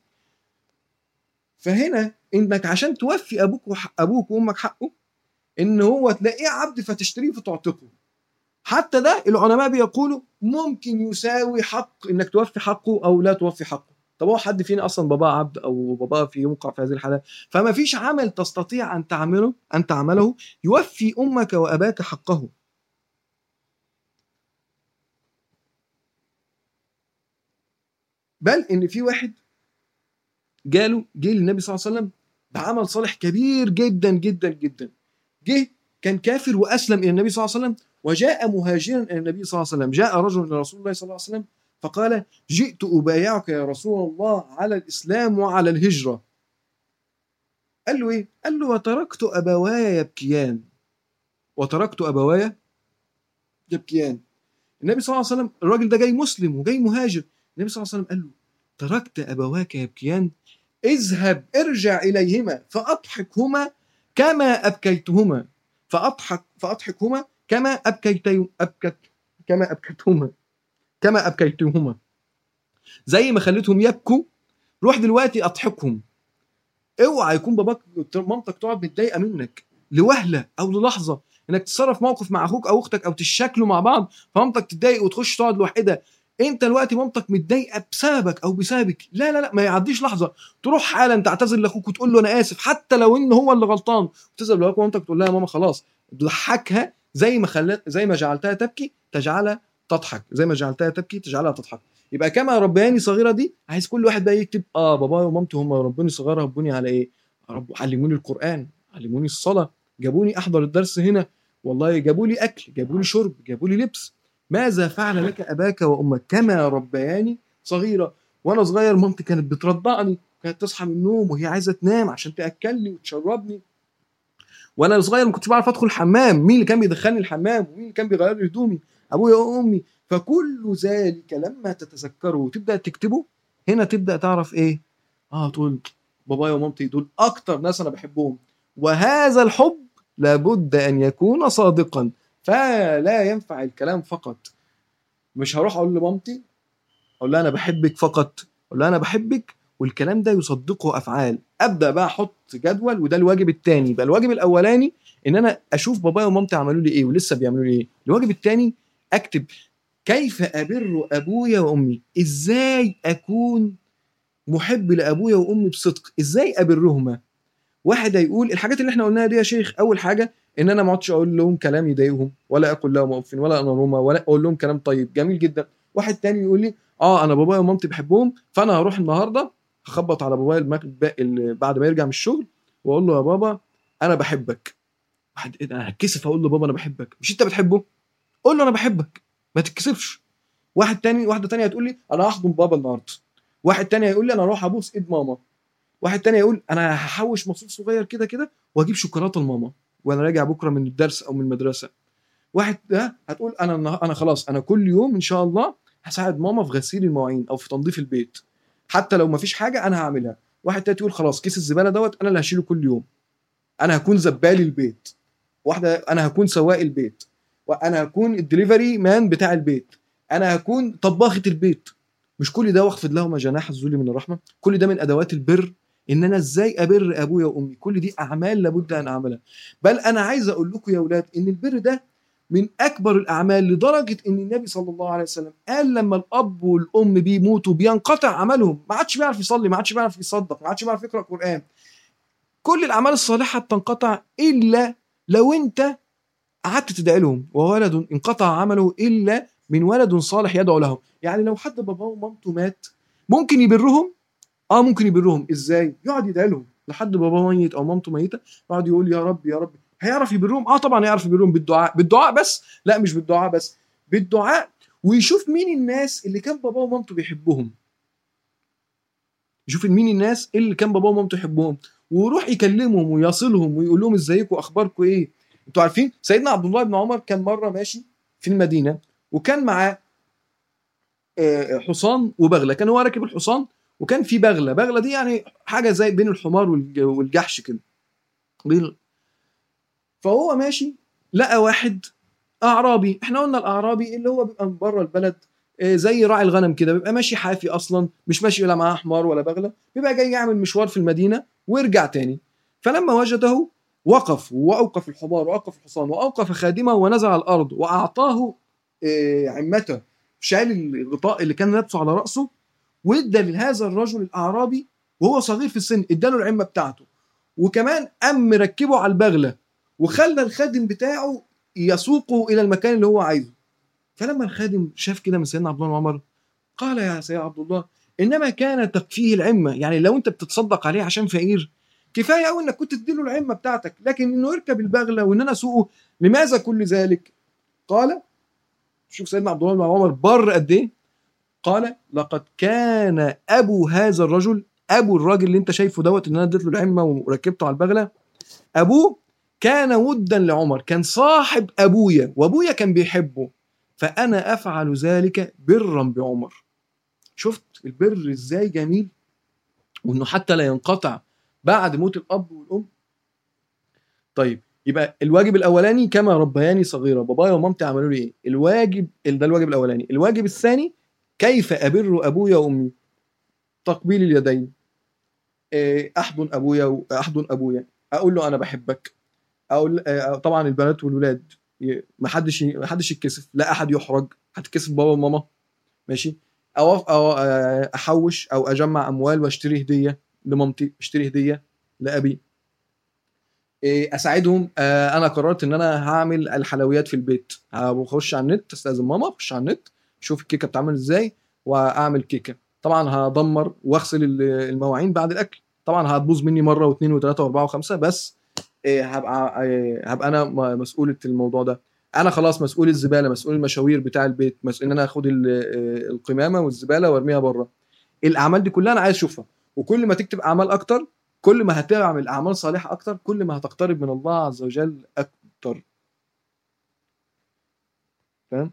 فهنا انك عشان توفي ابوك وح... ابوك وامك حقه ان هو تلاقيه عبد فتشتريه فتعتقه حتى ده العلماء بيقولوا ممكن يساوي حق انك توفي حقه او لا توفي حقه طب هو حد فينا اصلا باباه عبد او باباه في يوقع في هذه الحاله فما فيش عمل تستطيع ان تعمله ان تعمله يوفي امك واباك حقه بل ان في واحد جاله جه للنبي صلى الله عليه وسلم بعمل صالح كبير جدا جدا جدا جه كان كافر واسلم الى النبي صلى الله عليه وسلم وجاء مهاجرا الى النبي صلى الله عليه وسلم جاء رجل الى رسول الله صلى الله عليه وسلم فقال جئت ابايعك يا رسول الله على الاسلام وعلى الهجره قال له ايه قال له وتركت ابواي يبكيان وتركت ابواي يبكيان النبي صلى الله عليه وسلم الراجل ده جاي مسلم وجاي مهاجر النبي صلى الله عليه وسلم قال له تركت ابواك يبكيان اذهب ارجع اليهما فاضحكهما كما ابكيتهما فاضحك فاضحكهما كما ابكيت ابكت كما ابكتهما كما ابكيتهما زي ما خليتهم يبكوا روح دلوقتي اضحكهم اوعى يكون باباك مامتك تقعد متضايقه منك لوهله او للحظه انك تتصرف موقف مع اخوك او اختك او تشكلوا مع بعض فمامتك تتضايق وتخش تقعد لوحدها انت دلوقتي مامتك متضايقه بسببك او بسببك لا لا لا ما يعديش لحظه تروح حالا تعتذر لاخوك وتقول له انا اسف حتى لو ان هو اللي غلطان وتذهب لاخوك ومامتك تقول لها يا ماما خلاص تضحكها زي ما خلت زي ما جعلتها تبكي تجعلها تضحك زي ما جعلتها تبكي تجعلها تضحك يبقى كما ربياني صغيره دي عايز كل واحد بقى يكتب اه بابايا ومامتي هم ربوني صغيره ربوني على ايه رب علموني القران علموني الصلاه جابوني احضر الدرس هنا والله جابوا لي اكل جابوا لي شرب جابوا لي لبس ماذا فعل لك اباك وامك كما ربياني صغيره وانا صغير مامتي كانت بترضعني كانت تصحى من النوم وهي عايزه تنام عشان تاكلني وتشربني وانا صغير ما كنتش بعرف ادخل الحمام مين اللي كان بيدخلني الحمام ومين اللي كان بيغير لي هدومي ابويا وامي فكل ذلك لما تتذكره وتبدا تكتبه هنا تبدا تعرف ايه اه تقول بابايا ومامتي دول اكتر ناس انا بحبهم وهذا الحب لابد ان يكون صادقا فلا ينفع الكلام فقط مش هروح اقول لمامتي اقول لها انا بحبك فقط اقول لها انا بحبك والكلام ده يصدقه افعال ابدا بقى احط جدول وده الواجب الثاني يبقى الواجب الاولاني ان انا اشوف بابايا ومامتي عملوا لي ايه ولسه بيعملوا لي ايه الواجب الثاني اكتب كيف ابر ابويا وامي ازاي اكون محب لابويا وامي بصدق ازاي ابرهما واحد هيقول الحاجات اللي احنا قلناها دي يا شيخ اول حاجه ان انا ما اقعدش اقول لهم كلام يضايقهم ولا اقول لهم اف ولا انرهما ولا اقول لهم كلام طيب جميل جدا واحد تاني يقول لي اه انا بابايا ومامتي بحبهم فانا هروح النهارده هخبط على بابايا المغرب بعد ما يرجع من الشغل واقول له يا بابا انا بحبك واحد ايه ده انا هتكسف اقول له بابا انا بحبك مش انت بتحبه قول له انا بحبك ما تتكسفش واحد تاني واحده تانية هتقول لي انا هحضن بابا النهارده واحد تاني هيقول لي انا اروح ابوس ايد ماما واحد تاني يقول انا هحوش مصروف صغير كده كده واجيب شوكولاته لماما وانا راجع بكره من الدرس او من المدرسه واحد ده هتقول انا انا خلاص انا كل يوم ان شاء الله هساعد ماما في غسيل المواعين او في تنظيف البيت حتى لو ما فيش حاجه انا هعملها واحد تاني يقول خلاص كيس الزباله دوت انا اللي هشيله كل يوم انا هكون زبالي البيت واحده انا هكون سواق البيت وانا هكون الدليفري مان بتاع البيت انا هكون طباخه البيت مش كل ده واخفض لهما جناح الذل من الرحمه كل ده من ادوات البر ان انا ازاي ابر ابويا وامي كل دي اعمال لابد ان اعملها بل انا عايز اقول لكم يا اولاد ان البر ده من اكبر الاعمال لدرجه ان النبي صلى الله عليه وسلم قال لما الاب والام بيموتوا بينقطع عملهم ما عادش بيعرف يصلي ما عادش بيعرف يصدق ما عادش بيعرف يقرا قران كل الاعمال الصالحه بتنقطع الا لو انت قعدت تدعي لهم وولد انقطع عمله الا من ولد صالح يدعو لهم يعني لو حد باباه ومامته مات ممكن يبرهم اه ممكن يبرهم ازاي يقعد يدعي لهم لحد باباه ميت او مامته ميته يقعد يقول يا رب يا رب هيعرف يبرهم اه طبعا يعرف يبرهم بالدعاء بالدعاء بس لا مش بالدعاء بس بالدعاء ويشوف مين الناس اللي كان باباه ومامته بيحبهم يشوف مين الناس اللي كان باباه ومامته يحبهم ويروح يكلمهم ويصلهم ويقول لهم ازيكم اخباركم ايه انتوا عارفين سيدنا عبد الله بن عمر كان مره ماشي في المدينه وكان معاه آه، حصان وبغله كان هو راكب الحصان وكان في بغله بغله دي يعني حاجه زي بين الحمار والج- والجحش كده بين- فهو ماشي لقى واحد اعرابي احنا قلنا الاعرابي اللي هو بيبقى من بره البلد آه، زي راعي الغنم كده بيبقى ماشي حافي اصلا مش ماشي لا معاه حمار ولا بغله بيبقى جاي يعمل مشوار في المدينه ويرجع تاني فلما وجده وقف واوقف الحمار واوقف الحصان واوقف خادمه ونزل على الارض واعطاه آه، عمته شال الغطاء اللي كان لابسه على راسه وادى لهذا الرجل الاعرابي وهو صغير في السن اداله العمه بتاعته وكمان قام مركبه على البغله وخلى الخادم بتاعه يسوقه الى المكان اللي هو عايزه فلما الخادم شاف كده من سيدنا عبد الله بن عمر قال يا سيدنا عبد الله انما كان تكفيه العمه يعني لو انت بتتصدق عليه عشان فقير كفايه قوي انك كنت تديله العمه بتاعتك لكن انه يركب البغله وان انا اسوقه لماذا كل ذلك قال شوف سيدنا عبد الله بن عمر بر قد ايه قال لقد كان ابو هذا الرجل ابو الراجل اللي انت شايفه دوت ان انا اديت له العمه وركبته على البغله ابوه كان ودا لعمر كان صاحب ابويا وابويا كان بيحبه فانا افعل ذلك برا بعمر شفت البر ازاي جميل وانه حتى لا ينقطع بعد موت الاب والام طيب يبقى الواجب الاولاني كما ربياني صغيره بابايا ومامتي عملوا لي ايه الواجب ده الواجب الاولاني الواجب الثاني كيف ابر ابويا وامي تقبيل اليدين إيه، احضن ابويا واحضن ابويا اقول له انا بحبك اقول آه، طبعا البنات والولاد ي- ما حدش ما حدش يتكسف لا احد يحرج هتكسف بابا وماما ماشي او او آه، احوش او اجمع اموال واشتري هديه لمامتي اشتري هديه لابي إيه، اساعدهم آه، انا قررت ان انا هعمل الحلويات في البيت بخش على النت استاذن ماما اخش على النت اشوف الكيكه بتتعمل ازاي واعمل كيكه طبعا هدمر واغسل ال- المواعين بعد الاكل طبعا هتبوظ مني مره واثنين وثلاثه واربعه وخمسه بس إيه، هبقى إيه، هبقى انا م- مسؤولة الموضوع ده انا خلاص مسؤول الزباله مسؤول المشاوير بتاع البيت مسؤول ان انا اخد ال- إيه، القمامه والزباله وارميها بره الاعمال دي كلها انا عايز اشوفها وكل ما تكتب اعمال اكتر كل ما هتعمل اعمال صالحه اكتر كل ما هتقترب من الله عز وجل اكتر فاهم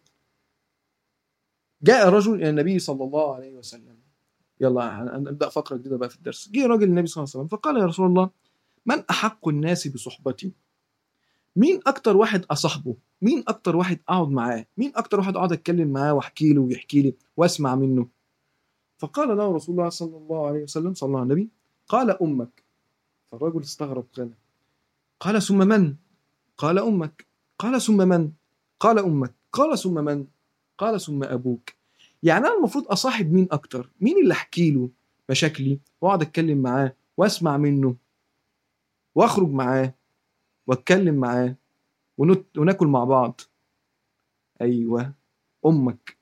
جاء رجل الى النبي صلى الله عليه وسلم يلا هن- هنبدا فقره جديده بقى في الدرس جه راجل النبي صلى الله عليه وسلم فقال يا رسول الله من احق الناس بصحبتي مين اكتر واحد اصاحبه مين اكتر واحد اقعد معاه مين اكتر واحد اقعد اتكلم معاه واحكي له ويحكي لي واسمع منه فقال له رسول الله صلى الله عليه وسلم صلى الله عليه النبي قال امك فالرجل استغرب قال قال ثم من قال امك قال ثم من قال امك قال ثم من قال ثم ابوك يعني انا المفروض اصاحب مين اكتر مين اللي احكي له مشاكلي واقعد اتكلم معاه واسمع منه واخرج معاه واتكلم معاه ونت... وناكل مع بعض ايوه امك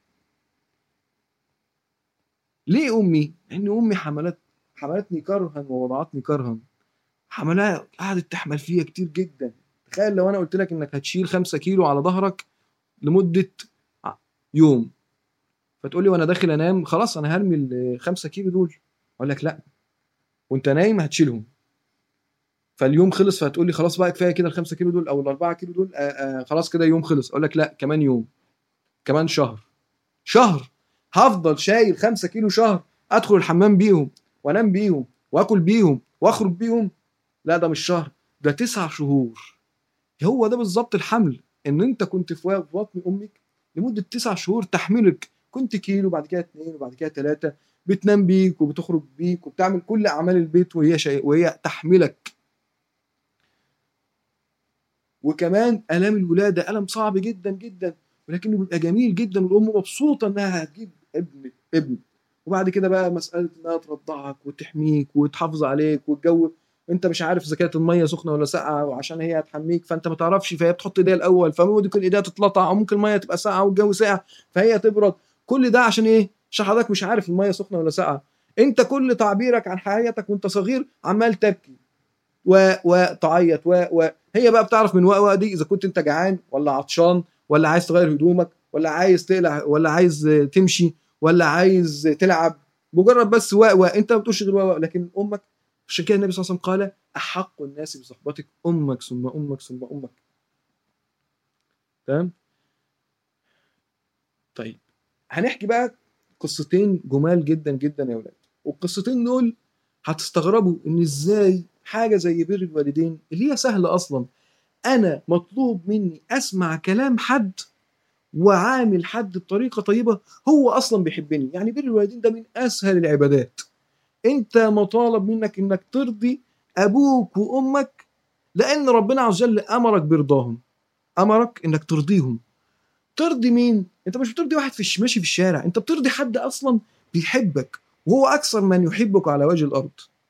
ليه امي ان امي حملت حملتني كرها ووضعتني كرها حملها قعدت تحمل فيا كتير جدا تخيل لو انا قلت لك انك هتشيل خمسة كيلو على ظهرك لمدة ع- يوم فتقول لي وانا داخل انام خلاص انا هرمي الخمسة كيلو دول اقول لك لا وانت نايم هتشيلهم فاليوم خلص فهتقول لي خلاص بقى كفايه كده الخمسة كيلو دول او الاربعة كيلو دول آه آه خلاص كده يوم خلص اقول لك لا كمان يوم كمان شهر شهر هفضل شايل خمسة كيلو شهر ادخل الحمام بيهم وانام بيهم واكل بيهم واخرج بيهم لا ده مش شهر ده تسع شهور هو ده بالظبط الحمل ان انت كنت في بطن امك لمده تسع شهور تحملك كنت كيلو بعد كده اتنين وبعد كده تلاته بتنام بيك وبتخرج بيك وبتعمل كل اعمال البيت وهي شيء وهي تحملك وكمان الام الولاده الم صعب جدا جدا ولكنه بيبقى جميل جدا والام مبسوطه انها هتجيب ابن ابن وبعد كده بقى مساله انها ترضعك وتحميك وتحافظ عليك والجو انت مش عارف اذا كانت الميه سخنه ولا ساقعه وعشان هي هتحميك فانت ما تعرفش فهي بتحط ايديها الاول فممكن ايديها تتلطع او ممكن الميه تبقى ساقعه والجو ساقع فهي تبرد كل ده عشان ايه عشان حضرتك مش عارف الميه سخنه ولا ساقعه انت كل تعبيرك عن حياتك وانت صغير عمال تبكي و... وتعيط و... وهي بقى بتعرف من وقت دي اذا كنت انت جعان ولا عطشان ولا عايز تغير هدومك ولا عايز تقلع ولا عايز تمشي ولا عايز تلعب مجرد بس واء انت ما بتقولش غير واء لكن امك عشان كده النبي صلى الله عليه وسلم قال احق الناس بصحبتك امك ثم امك ثم امك تمام طيب هنحكي بقى قصتين جمال جدا جدا يا ولاد والقصتين دول هتستغربوا ان ازاي حاجه زي بر الوالدين اللي هي سهله اصلا انا مطلوب مني اسمع كلام حد وعامل حد بطريقه طيبه هو اصلا بيحبني يعني بر الوالدين ده من اسهل العبادات انت مطالب منك انك ترضي ابوك وامك لان ربنا عز وجل امرك برضاهم امرك انك ترضيهم ترضي مين انت مش بترضي واحد في ماشي في الشارع انت بترضي حد اصلا بيحبك وهو اكثر من يحبك على وجه الارض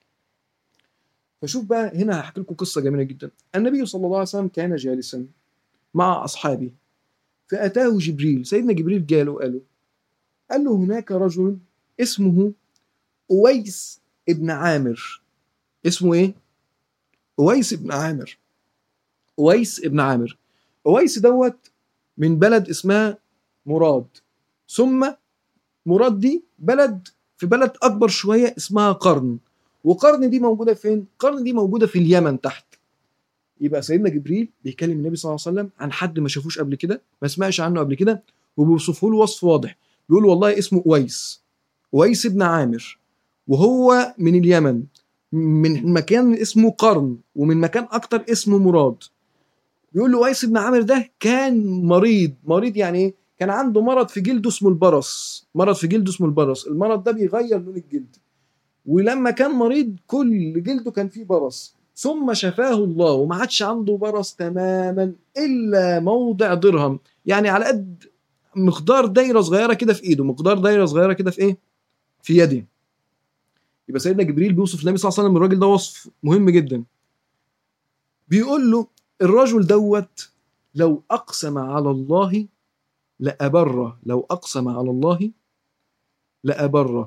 فشوف بقى هنا هحكي لكم قصه جميله جدا النبي صلى الله عليه وسلم كان جالسا مع اصحابه فاتاه جبريل سيدنا جبريل جاله قال له قال له هناك رجل اسمه أويس ابن عامر اسمه ايه؟ أويس ابن عامر أويس ابن عامر أويس دوت من بلد اسمها مراد ثم مراد دي بلد في بلد أكبر شوية اسمها قرن وقرن دي موجودة فين؟ قرن دي موجودة في اليمن تحت يبقى سيدنا جبريل بيكلم النبي صلى الله عليه وسلم عن حد ما شافوش قبل كده ما سمعش عنه قبل كده وبيوصفه له وصف واضح بيقول والله اسمه أويس أويس ابن عامر وهو من اليمن من مكان اسمه قرن ومن مكان اكتر اسمه مراد بيقول له ويس بن عامر ده كان مريض مريض يعني ايه كان عنده مرض في جلده اسمه البرص مرض في جلده اسمه البرص المرض ده بيغير لون الجلد ولما كان مريض كل جلده كان فيه برص ثم شفاه الله وما عادش عنده برص تماما الا موضع درهم يعني على قد مقدار دايره صغيره كده في ايده مقدار دايره صغيره كده في ايه في يده يبقى سيدنا جبريل بيوصف النبي صلى الله عليه وسلم الراجل ده وصف مهم جدا بيقول له الرجل دوت لو اقسم على الله لأبره لو اقسم على الله لأبره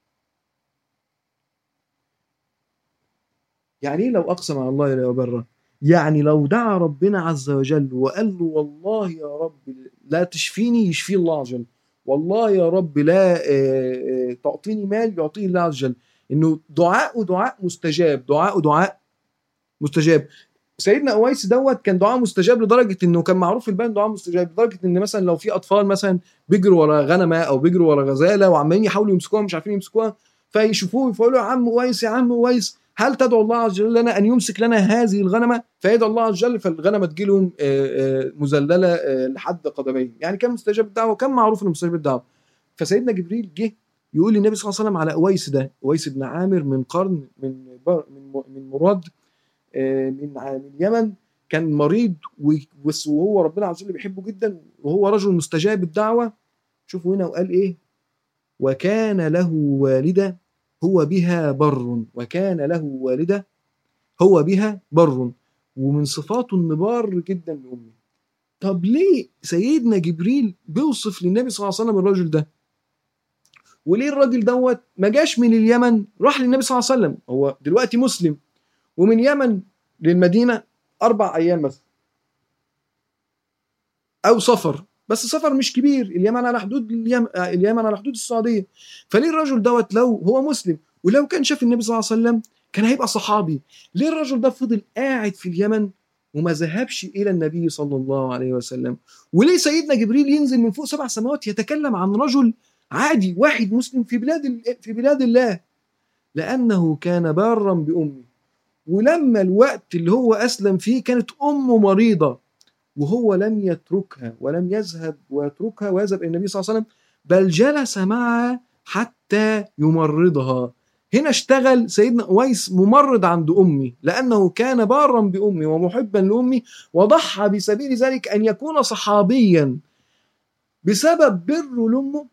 يعني ايه لو اقسم على الله لأبره يعني لو دعا ربنا عز وجل وقال له والله يا رب لا تشفيني يشفي الله عز وجل والله يا رب لا تعطيني مال يعطيه الله عز وجل انه دعاءه دعاء مستجاب دعاءه دعاء مستجاب سيدنا اويس دوت كان دعاء مستجاب لدرجه انه كان معروف في البلد دعاء مستجاب لدرجه ان مثلا لو في اطفال مثلا بيجروا ورا غنمه او بيجروا ورا غزاله وعمالين يحاولوا يمسكوها مش عارفين يمسكوها فيشوفوه فيقولوا يا عم اويس يا عم اويس هل تدعو الله عز وجل لنا ان يمسك لنا هذه الغنمه فيدعو الله عز وجل فالغنمه تجي لهم مذلله لحد قدمين يعني كان مستجاب الدعوه وكان معروف انه مستجاب الدعوه فسيدنا جبريل جه يقول للنبي صلى الله عليه وسلم على اويس ده اويس بن عامر من قرن من من من مراد من من اليمن كان مريض وهو ربنا عز وجل بيحبه جدا وهو رجل مستجاب الدعوه شوفوا هنا وقال ايه وكان له والده هو بها بر وكان له والده هو بها بر ومن صفاته انه بار جدا لامه طب ليه سيدنا جبريل بيوصف للنبي صلى الله عليه وسلم الرجل ده وليه الراجل دوت ما جاش من اليمن راح للنبي صلى الله عليه وسلم هو دلوقتي مسلم ومن يمن للمدينه اربع ايام مثلا او سفر بس سفر مش كبير اليمن على حدود اليمن, اليمن على حدود السعوديه فليه الرجل دوت لو هو مسلم ولو كان شاف النبي صلى الله عليه وسلم كان هيبقى صحابي ليه الرجل ده فضل قاعد في اليمن وما ذهبش الى النبي صلى الله عليه وسلم وليه سيدنا جبريل ينزل من فوق سبع سماوات يتكلم عن رجل عادي واحد مسلم في بلاد في بلاد الله لانه كان بارا بامه ولما الوقت اللي هو اسلم فيه كانت امه مريضه وهو لم يتركها ولم يذهب ويتركها ويذهب الى النبي صلى الله عليه وسلم بل جلس معها حتى يمرضها هنا اشتغل سيدنا اويس ممرض عند امي لانه كان بارا بامي ومحبا لامي وضحى بسبيل ذلك ان يكون صحابيا بسبب بره لامه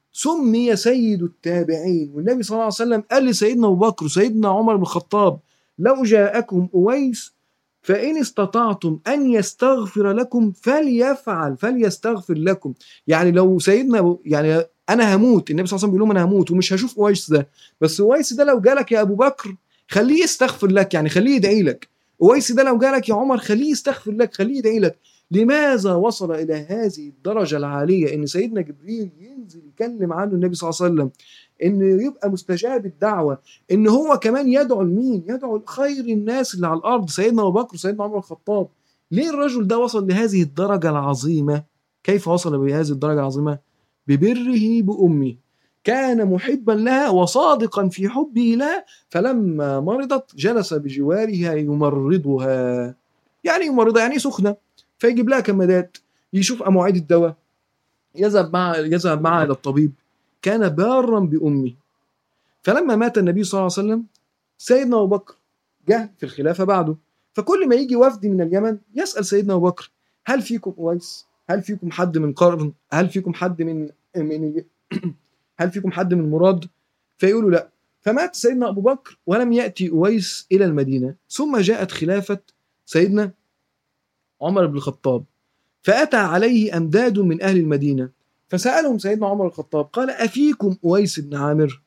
سمي سيد التابعين والنبي صلى الله عليه وسلم قال لسيدنا ابو بكر وسيدنا عمر بن الخطاب لو جاءكم أويس فإن استطعتم أن يستغفر لكم فليفعل فليستغفر لكم يعني لو سيدنا يعني أنا هموت النبي صلى الله عليه وسلم بيقول لهم أنا هموت ومش هشوف أويس ده بس أويس ده لو جالك يا أبو بكر خليه يستغفر لك يعني خليه يدعي لك أويس ده لو جالك يا عمر خليه يستغفر لك خليه يدعي لك لماذا وصل إلى هذه الدرجة العالية إن سيدنا جبريل ينزل يكلم عنه النبي صلى الله عليه وسلم إن يبقى مستجاب الدعوة إن هو كمان يدعو لمين؟ يدعو لخير الناس اللي على الأرض سيدنا أبو بكر وسيدنا عمر الخطاب ليه الرجل ده وصل لهذه الدرجة العظيمة؟ كيف وصل بهذه الدرجة العظيمة؟ ببره بأمه كان محبا لها وصادقا في حبه لها فلما مرضت جلس بجوارها يمرضها يعني يمرضها يعني سخنة فيجيب لها كمادات يشوف مواعيد الدواء يذهب مع يذهب معها الى الطبيب كان بارا بامه فلما مات النبي صلى الله عليه وسلم سيدنا ابو بكر جه في الخلافه بعده فكل ما يجي وفد من اليمن يسال سيدنا ابو بكر هل فيكم اويس؟ هل فيكم حد من قرن؟ هل فيكم حد من من هل فيكم حد من مراد؟ فيقولوا لا فمات سيدنا ابو بكر ولم ياتي اويس الى المدينه ثم جاءت خلافه سيدنا عمر بن الخطاب فأتى عليه أمداد من أهل المدينة فسألهم سيدنا عمر الخطاب قال أفيكم أويس بن عامر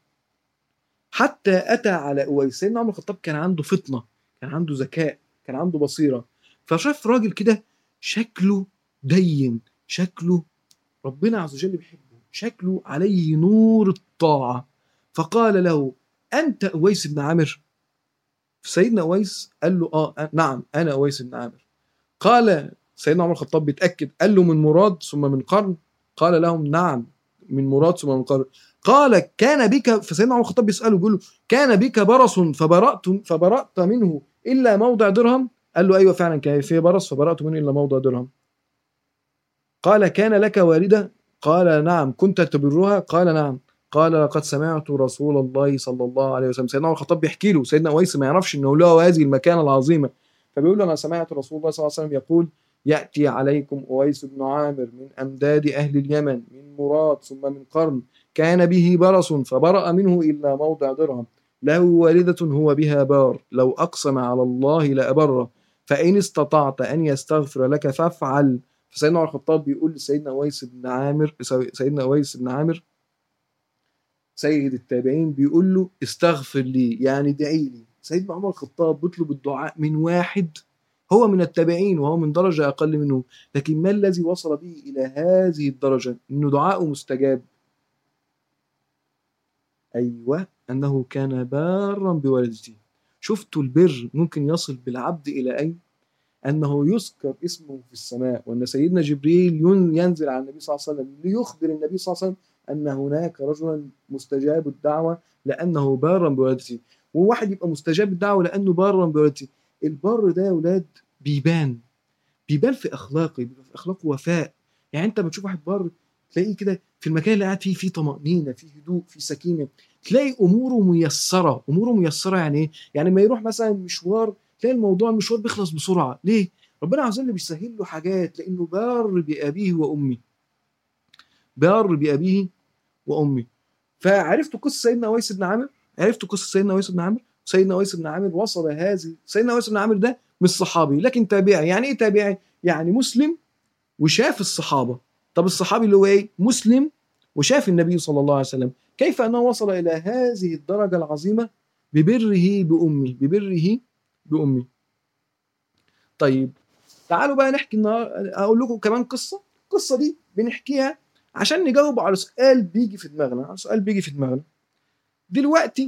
حتى أتى على أويس سيدنا عمر الخطاب كان عنده فطنة كان عنده ذكاء كان عنده بصيرة فشاف راجل كده شكله دين شكله ربنا عز وجل بيحبه شكله عليه نور الطاعة فقال له أنت أويس بن عامر سيدنا أويس قال له آه نعم أنا أويس بن عامر قال سيدنا عمر الخطاب بيتاكد قال له من مراد ثم من قرن قال لهم نعم من مراد ثم من قرن قال كان بك فسيدنا عمر الخطاب بيساله بيقول له كان بك برص فبرأت فبرأت منه الا موضع درهم قال له ايوه فعلا كان في برص فبرأت منه الا موضع درهم قال كان لك والده قال نعم كنت تبرها قال نعم قال لقد سمعت رسول الله صلى الله عليه وسلم سيدنا عمر الخطاب بيحكي له سيدنا اويس ما يعرفش انه له هذه المكانه العظيمه فبيقول له انا سمعت رسول الله صلى الله عليه وسلم يقول ياتي عليكم اويس بن عامر من امداد اهل اليمن من مراد ثم من قرن كان به برص فبرأ منه الا موضع درهم له والدة هو بها بار لو اقسم على الله لابره فان استطعت ان يستغفر لك فافعل فسيدنا عمر الخطاب بيقول لسيدنا اويس بن عامر سيدنا اويس بن عامر سيد التابعين بيقول له استغفر لي يعني ادعي لي سيدنا عمر الخطاب بيطلب الدعاء من واحد هو من التابعين وهو من درجة أقل منه لكن ما الذي وصل به إلى هذه الدرجة أنه دعاءه مستجاب أيوة أنه كان بارا بوالدته شفتوا البر ممكن يصل بالعبد إلى أين أنه يذكر اسمه في السماء وأن سيدنا جبريل ينزل على النبي صلى الله عليه وسلم ليخبر النبي صلى الله عليه وسلم أن هناك رجلا مستجاب الدعوة لأنه بارا بوالدته وواحد يبقى مستجاب الدعوة لأنه بارا بوالدته البر ده يا ولاد بيبان بيبان في اخلاقه بيبقى في اخلاقه وفاء يعني انت بتشوف واحد بر تلاقيه كده في المكان اللي قاعد فيه فيه طمانينه فيه هدوء فيه سكينه تلاقي اموره ميسره اموره ميسره يعني ايه يعني ما يروح مثلا مشوار تلاقي الموضوع المشوار بيخلص بسرعه ليه ربنا عز وجل بيسهل له حاجات لانه بار بابيه وامي بار بابيه وامي فعرفتوا قصه سيدنا اويس بن عامر عرفتوا قصه سيدنا اويس بن عامر سيدنا اويس بن عامر وصل هذه سيدنا اويس بن عامر ده مش صحابي لكن تابعي يعني ايه تابعي يعني مسلم وشاف الصحابه طب الصحابي اللي هو ايه مسلم وشاف النبي صلى الله عليه وسلم كيف انه وصل الى هذه الدرجه العظيمه ببره بامي ببره بامي طيب تعالوا بقى نحكي النهار اقول لكم كمان قصه القصه دي بنحكيها عشان نجاوب على سؤال بيجي في دماغنا على سؤال بيجي في دماغنا دلوقتي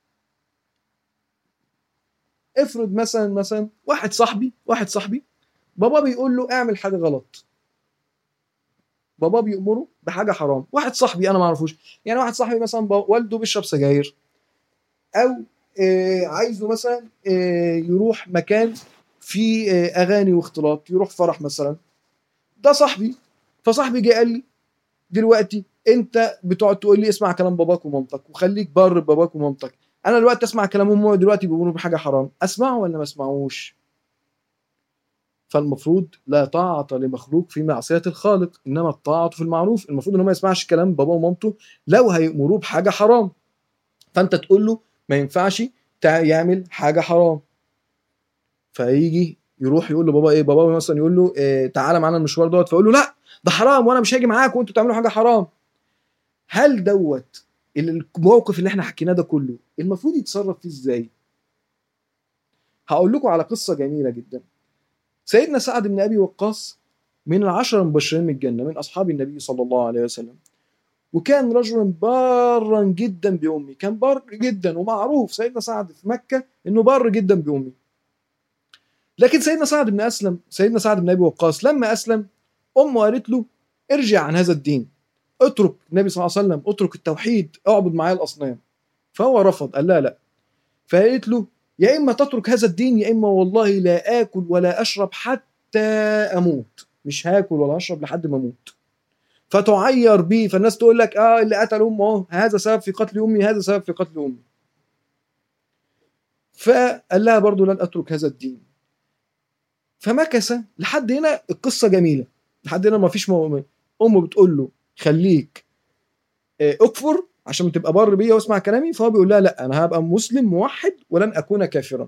افرض مثلا مثلا واحد صاحبي واحد صاحبي بابا بيقول له اعمل حاجه غلط بابا بيأمره بحاجه حرام واحد صاحبي انا ما اعرفوش يعني واحد صاحبي مثلا والده بيشرب سجاير او آه عايزه مثلا آه يروح مكان فيه آه اغاني واختلاط يروح فرح مثلا ده صاحبي فصاحبي جه قال لي دلوقتي انت بتقعد تقول لي اسمع كلام باباك ومامتك وخليك بر باباك ومامتك انا دلوقتي اسمع كلام امي دلوقتي بيقولوا بحاجه حرام اسمعه ولا ما اسمعوش فالمفروض لا طاعة لمخلوق في معصية الخالق إنما الطاعة في المعروف المفروض إن هو ما يسمعش كلام بابا ومامته لو هيأمروه بحاجة حرام فأنت تقول له ما ينفعش يعمل حاجة حرام فيجي يروح يقول لبابا ايه بابا مثلا يقول له إيه تعالى معانا المشوار دوت فيقول له لا ده حرام وانا مش هاجي معاك وانتوا بتعملوا حاجه حرام هل دوت الموقف اللي احنا حكيناه ده كله المفروض يتصرف فيه ازاي هقول لكم على قصه جميله جدا سيدنا سعد بن ابي وقاص من العشرة المبشرين من الجنه من اصحاب النبي صلى الله عليه وسلم وكان رجلا بارا جدا بامي كان بار جدا ومعروف سيدنا سعد في مكه انه بار جدا بامي لكن سيدنا سعد بن اسلم سيدنا سعد بن ابي وقاص لما اسلم امه قالت له ارجع عن هذا الدين اترك النبي صلى الله عليه وسلم اترك التوحيد اعبد معايا الاصنام فهو رفض قال لا لا فقالت له يا اما تترك هذا الدين يا اما والله لا اكل ولا اشرب حتى اموت مش هاكل ولا اشرب لحد ما اموت فتعير بيه فالناس تقول لك اه اللي قتل امه اهو هذا سبب في قتل امي هذا سبب في قتل امي فقال لها برضو لن اترك هذا الدين فمكث لحد هنا القصه جميله لحد هنا ما فيش مو... امه بتقول له خليك آه، اكفر عشان تبقى بر بيا واسمع كلامي فهو بيقول لها لا انا هبقى مسلم موحد ولن اكون كافرا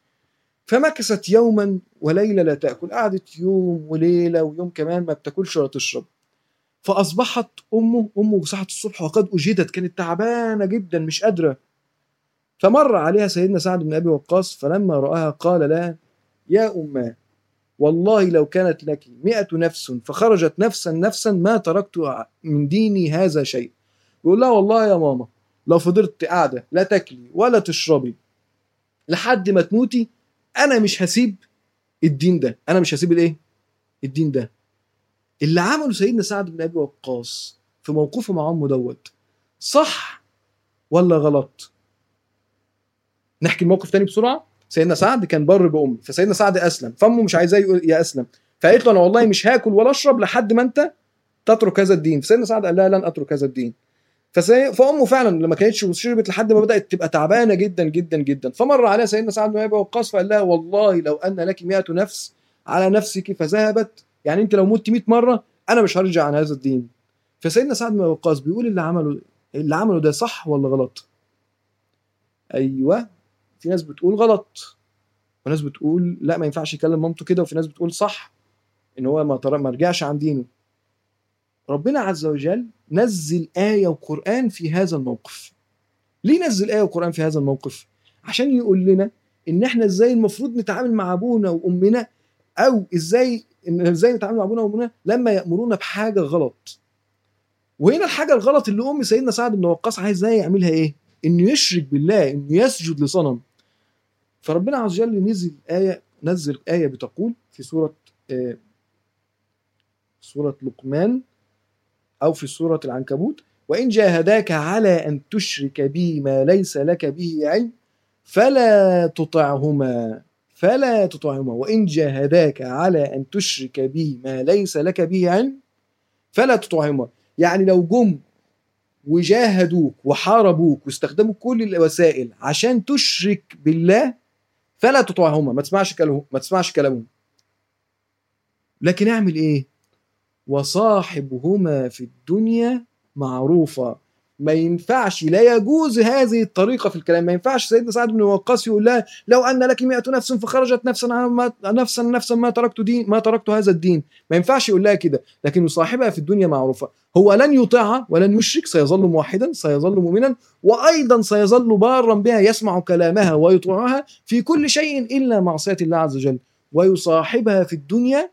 فمكثت يوما وليله لا تاكل قعدت يوم وليله ويوم كمان ما بتاكلش ولا تشرب فاصبحت امه امه صحت الصبح وقد اجهدت كانت تعبانه جدا مش قادره فمر عليها سيدنا سعد بن ابي وقاص فلما راها قال لها يا اماه والله لو كانت لك مئة نفس فخرجت نفسا نفسا ما تركت من ديني هذا شيء يقول لها والله يا ماما لو فضلت قاعدة لا تاكلي ولا تشربي لحد ما تموتي أنا مش هسيب الدين ده أنا مش هسيب الإيه الدين ده اللي عمله سيدنا سعد بن أبي وقاص في موقفه مع أمه دوت صح ولا غلط نحكي الموقف تاني بسرعة سيدنا سعد كان بر بامه فسيدنا سعد اسلم فامه مش عايزاه يقول يا اسلم فقالت له انا والله مش هاكل ولا اشرب لحد ما انت تترك هذا الدين فسيدنا سعد قال لها لن اترك هذا الدين فسي... فامه فعلا لما كانتش وشربت لحد ما بدات تبقى تعبانه جدا جدا جدا فمر عليها سيدنا سعد بن ابي وقاص فقال لها والله لو ان لك 100 نفس على نفسك فذهبت يعني انت لو مت 100 مره انا مش هرجع عن هذا الدين فسيدنا سعد بن ابي وقاص بيقول اللي عمله اللي عمله ده صح ولا غلط ايوه في ناس بتقول غلط وناس بتقول لا ما ينفعش يكلم مامته كده وفي ناس بتقول صح ان هو ما تر- ما رجعش عن دينه ربنا عز وجل نزل آية وقرآن في هذا الموقف ليه نزل آية وقرآن في هذا الموقف عشان يقول لنا ان احنا ازاي المفروض نتعامل مع ابونا وامنا او ازاي إن ازاي نتعامل مع ابونا وامنا لما يامرونا بحاجه غلط وهنا الحاجه الغلط اللي ام سيدنا سعد بن وقاص عايز ازاي يعملها ايه انه يشرك بالله انه يسجد لصنم فربنا عز وجل نزل آية نزل آية بتقول في سورة آه، سورة لقمان أو في سورة العنكبوت وإن جاهداك على أن تشرك بي ما ليس لك به علم فلا تطعهما فلا تطعهما وإن جاهداك على أن تشرك بي ما ليس لك به علم فلا تطعهما يعني لو جم وجاهدوك وحاربوك واستخدموا كل الوسائل عشان تشرك بالله فلا تطعهما ما تسمعش كلامهم ما تسمعش كلامهم لكن اعمل ايه وصاحبهما في الدنيا معروفا ما ينفعش لا يجوز هذه الطريقه في الكلام ما ينفعش سيدنا سعد بن وقاص يقول لها لو ان لك 100 نفس فخرجت نفسا عن ما نفسا نفسا ما تركت دين ما تركت هذا الدين ما ينفعش يقول لها كده لكن يصاحبها في الدنيا معروفه هو لن يطيعها ولن يشرك سيظل موحدا سيظل مؤمنا وايضا سيظل بارا بها يسمع كلامها ويطيعها في كل شيء الا معصيه الله عز وجل ويصاحبها في الدنيا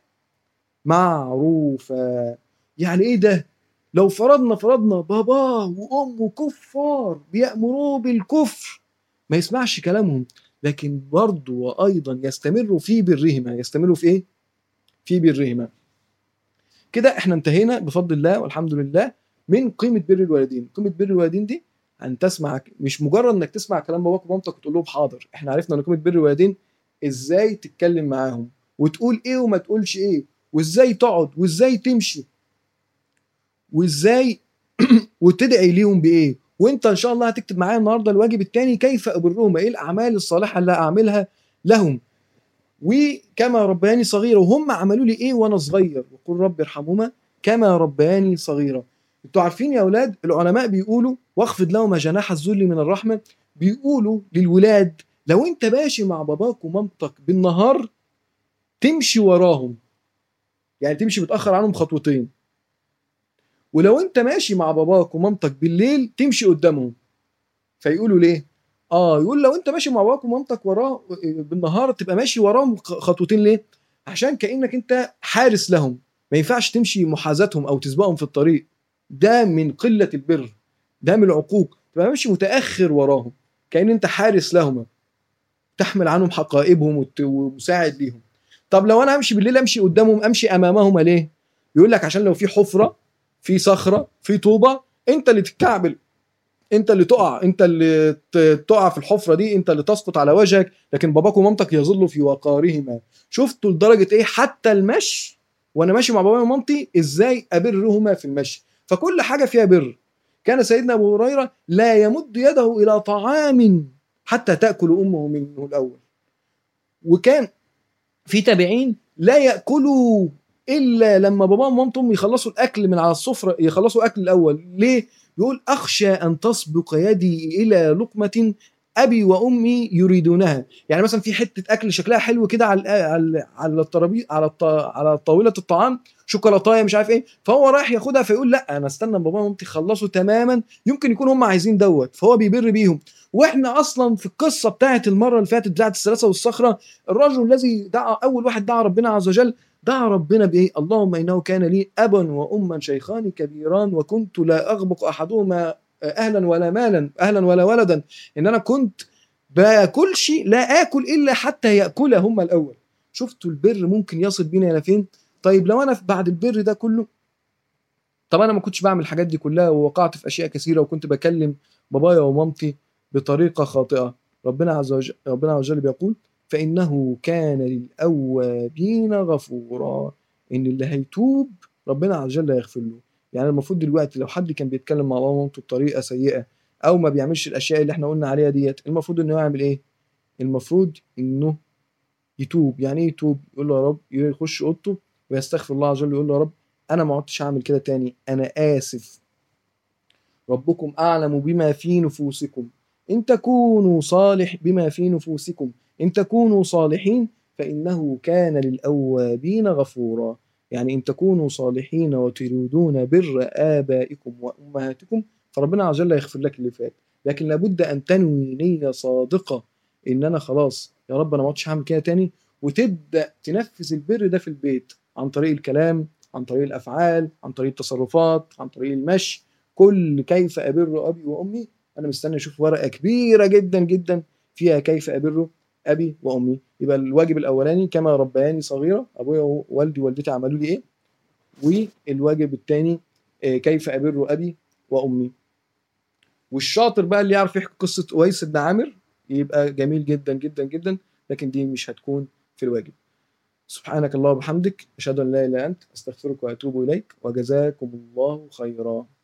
معروفا يعني ايه ده لو فرضنا فرضنا باباه وامه كفار بيأمروه بالكفر ما يسمعش كلامهم لكن برضه وايضا يستمروا في برهما يستمروا في ايه في برهما كده احنا انتهينا بفضل الله والحمد لله من قيمه بر الوالدين قيمه بر الوالدين دي ان تسمع مش مجرد انك تسمع كلام باباك ومامتك وتقول لهم حاضر احنا عرفنا ان قيمه بر الوالدين ازاي تتكلم معاهم وتقول ايه وما تقولش ايه وازاي تقعد وازاي تمشي وازاي وتدعي ليهم بايه وانت ان شاء الله هتكتب معايا النهارده الواجب الثاني كيف ابرهم ايه الاعمال الصالحه اللي اعملها لهم وكما ربياني صغيرة وهم عملوا لي ايه وانا صغير وقل رب ارحمهما كما ربياني صغيرة انتوا عارفين يا اولاد العلماء بيقولوا واخفض لهما جناح الذل من الرحمة بيقولوا للولاد لو انت ماشي مع باباك ومامتك بالنهار تمشي وراهم يعني تمشي متاخر عنهم خطوتين ولو انت ماشي مع باباك ومامتك بالليل تمشي قدامهم فيقولوا ليه اه يقول لو انت ماشي مع باباك ومامتك وراه بالنهار تبقى ماشي وراهم خطوتين ليه عشان كانك انت حارس لهم ما ينفعش تمشي محاذاتهم او تسبقهم في الطريق ده من قله البر ده من العقوق تبقى ماشي متاخر وراهم كان انت حارس لهم تحمل عنهم حقائبهم وت- ومساعد ليهم طب لو انا امشي بالليل امشي قدامهم امشي امامهما ليه يقول لك عشان لو في حفره في صخره في طوبه انت اللي تتكعبل انت اللي تقع انت اللي ت- تقع في الحفره دي انت اللي تسقط على وجهك لكن باباك ومامتك يظلوا في وقارهما شفتوا لدرجه ايه حتى المشي وانا ماشي مع بابايا ومامتي ازاي ابرهما في المشي فكل حاجه فيها بر كان سيدنا ابو هريره لا يمد يده الى طعام حتى تاكل امه منه الاول وكان في تابعين لا ياكلوا الا لما باباهم ومامتهم يخلصوا الاكل من على السفره يخلصوا اكل الاول ليه يقول اخشى ان تسبق يدي الى لقمه ابي وامي يريدونها يعني مثلا في حته اكل شكلها حلو كده على على على الترابيزه على الط... على طاوله الطعام شوكولاتايه مش عارف ايه فهو رايح ياخدها فيقول لا انا استنى بابا ومامتي يخلصوا تماما يمكن يكون هم عايزين دوت فهو بيبر بيهم واحنا اصلا في القصه بتاعت المره اللي فاتت بتاعت الثلاثه والصخره الرجل الذي دعا اول واحد دعا ربنا عز وجل دعا ربنا بايه؟ اللهم انه كان لي ابا واما شيخان كبيران وكنت لا اغبق احدهما اهلا ولا مالا اهلا ولا ولدا ان انا كنت باكلش لا اكل الا حتى ياكلهما الاول شفتوا البر ممكن يصل بينا الى فين طيب لو انا بعد البر ده كله طب انا ما كنتش بعمل الحاجات دي كلها ووقعت في اشياء كثيره وكنت بكلم بابايا ومامتي بطريقه خاطئه ربنا عز وجل ربنا عز وجل بيقول فانه كان للاوابين غفورا ان اللي هيتوب ربنا عز وجل هيغفر له يعني المفروض دلوقتي لو حد كان بيتكلم مع بابا ومامته بطريقه سيئه او ما بيعملش الاشياء اللي احنا قلنا عليها ديت المفروض انه يعمل ايه المفروض انه يتوب يعني ايه يتوب يقول له يا رب يخش اوضته ويستغفر الله عز وجل يقول له يا رب انا ما عدتش هعمل كده تاني انا اسف ربكم اعلم بما في نفوسكم ان تكونوا صالح بما في نفوسكم ان تكونوا صالحين فانه كان للاوابين غفورا يعني ان تكونوا صالحين وتريدون بر ابائكم وامهاتكم فربنا عز وجل يغفر لك اللي فات لكن لابد ان تنوي نيه صادقه ان انا خلاص يا رب انا ما عدتش هعمل كده تاني وتبدا تنفذ البر ده في البيت عن طريق الكلام عن طريق الافعال عن طريق التصرفات عن طريق المشي كل كيف ابر ابي وامي انا مستني اشوف ورقه كبيره جدا جدا فيها كيف ابر ابي وامي يبقى الواجب الاولاني كما ربياني صغيره ابويا ووالدي ووالدتي عملوا لي ايه والواجب الثاني كيف ابر ابي وامي والشاطر بقى اللي يعرف يحكي قصه اويس بن عامر يبقى جميل جدا جدا جدا لكن دي مش هتكون في الواجب سبحانك اللهم وبحمدك اشهد ان لا اله الا انت استغفرك واتوب اليك وجزاكم الله خيرا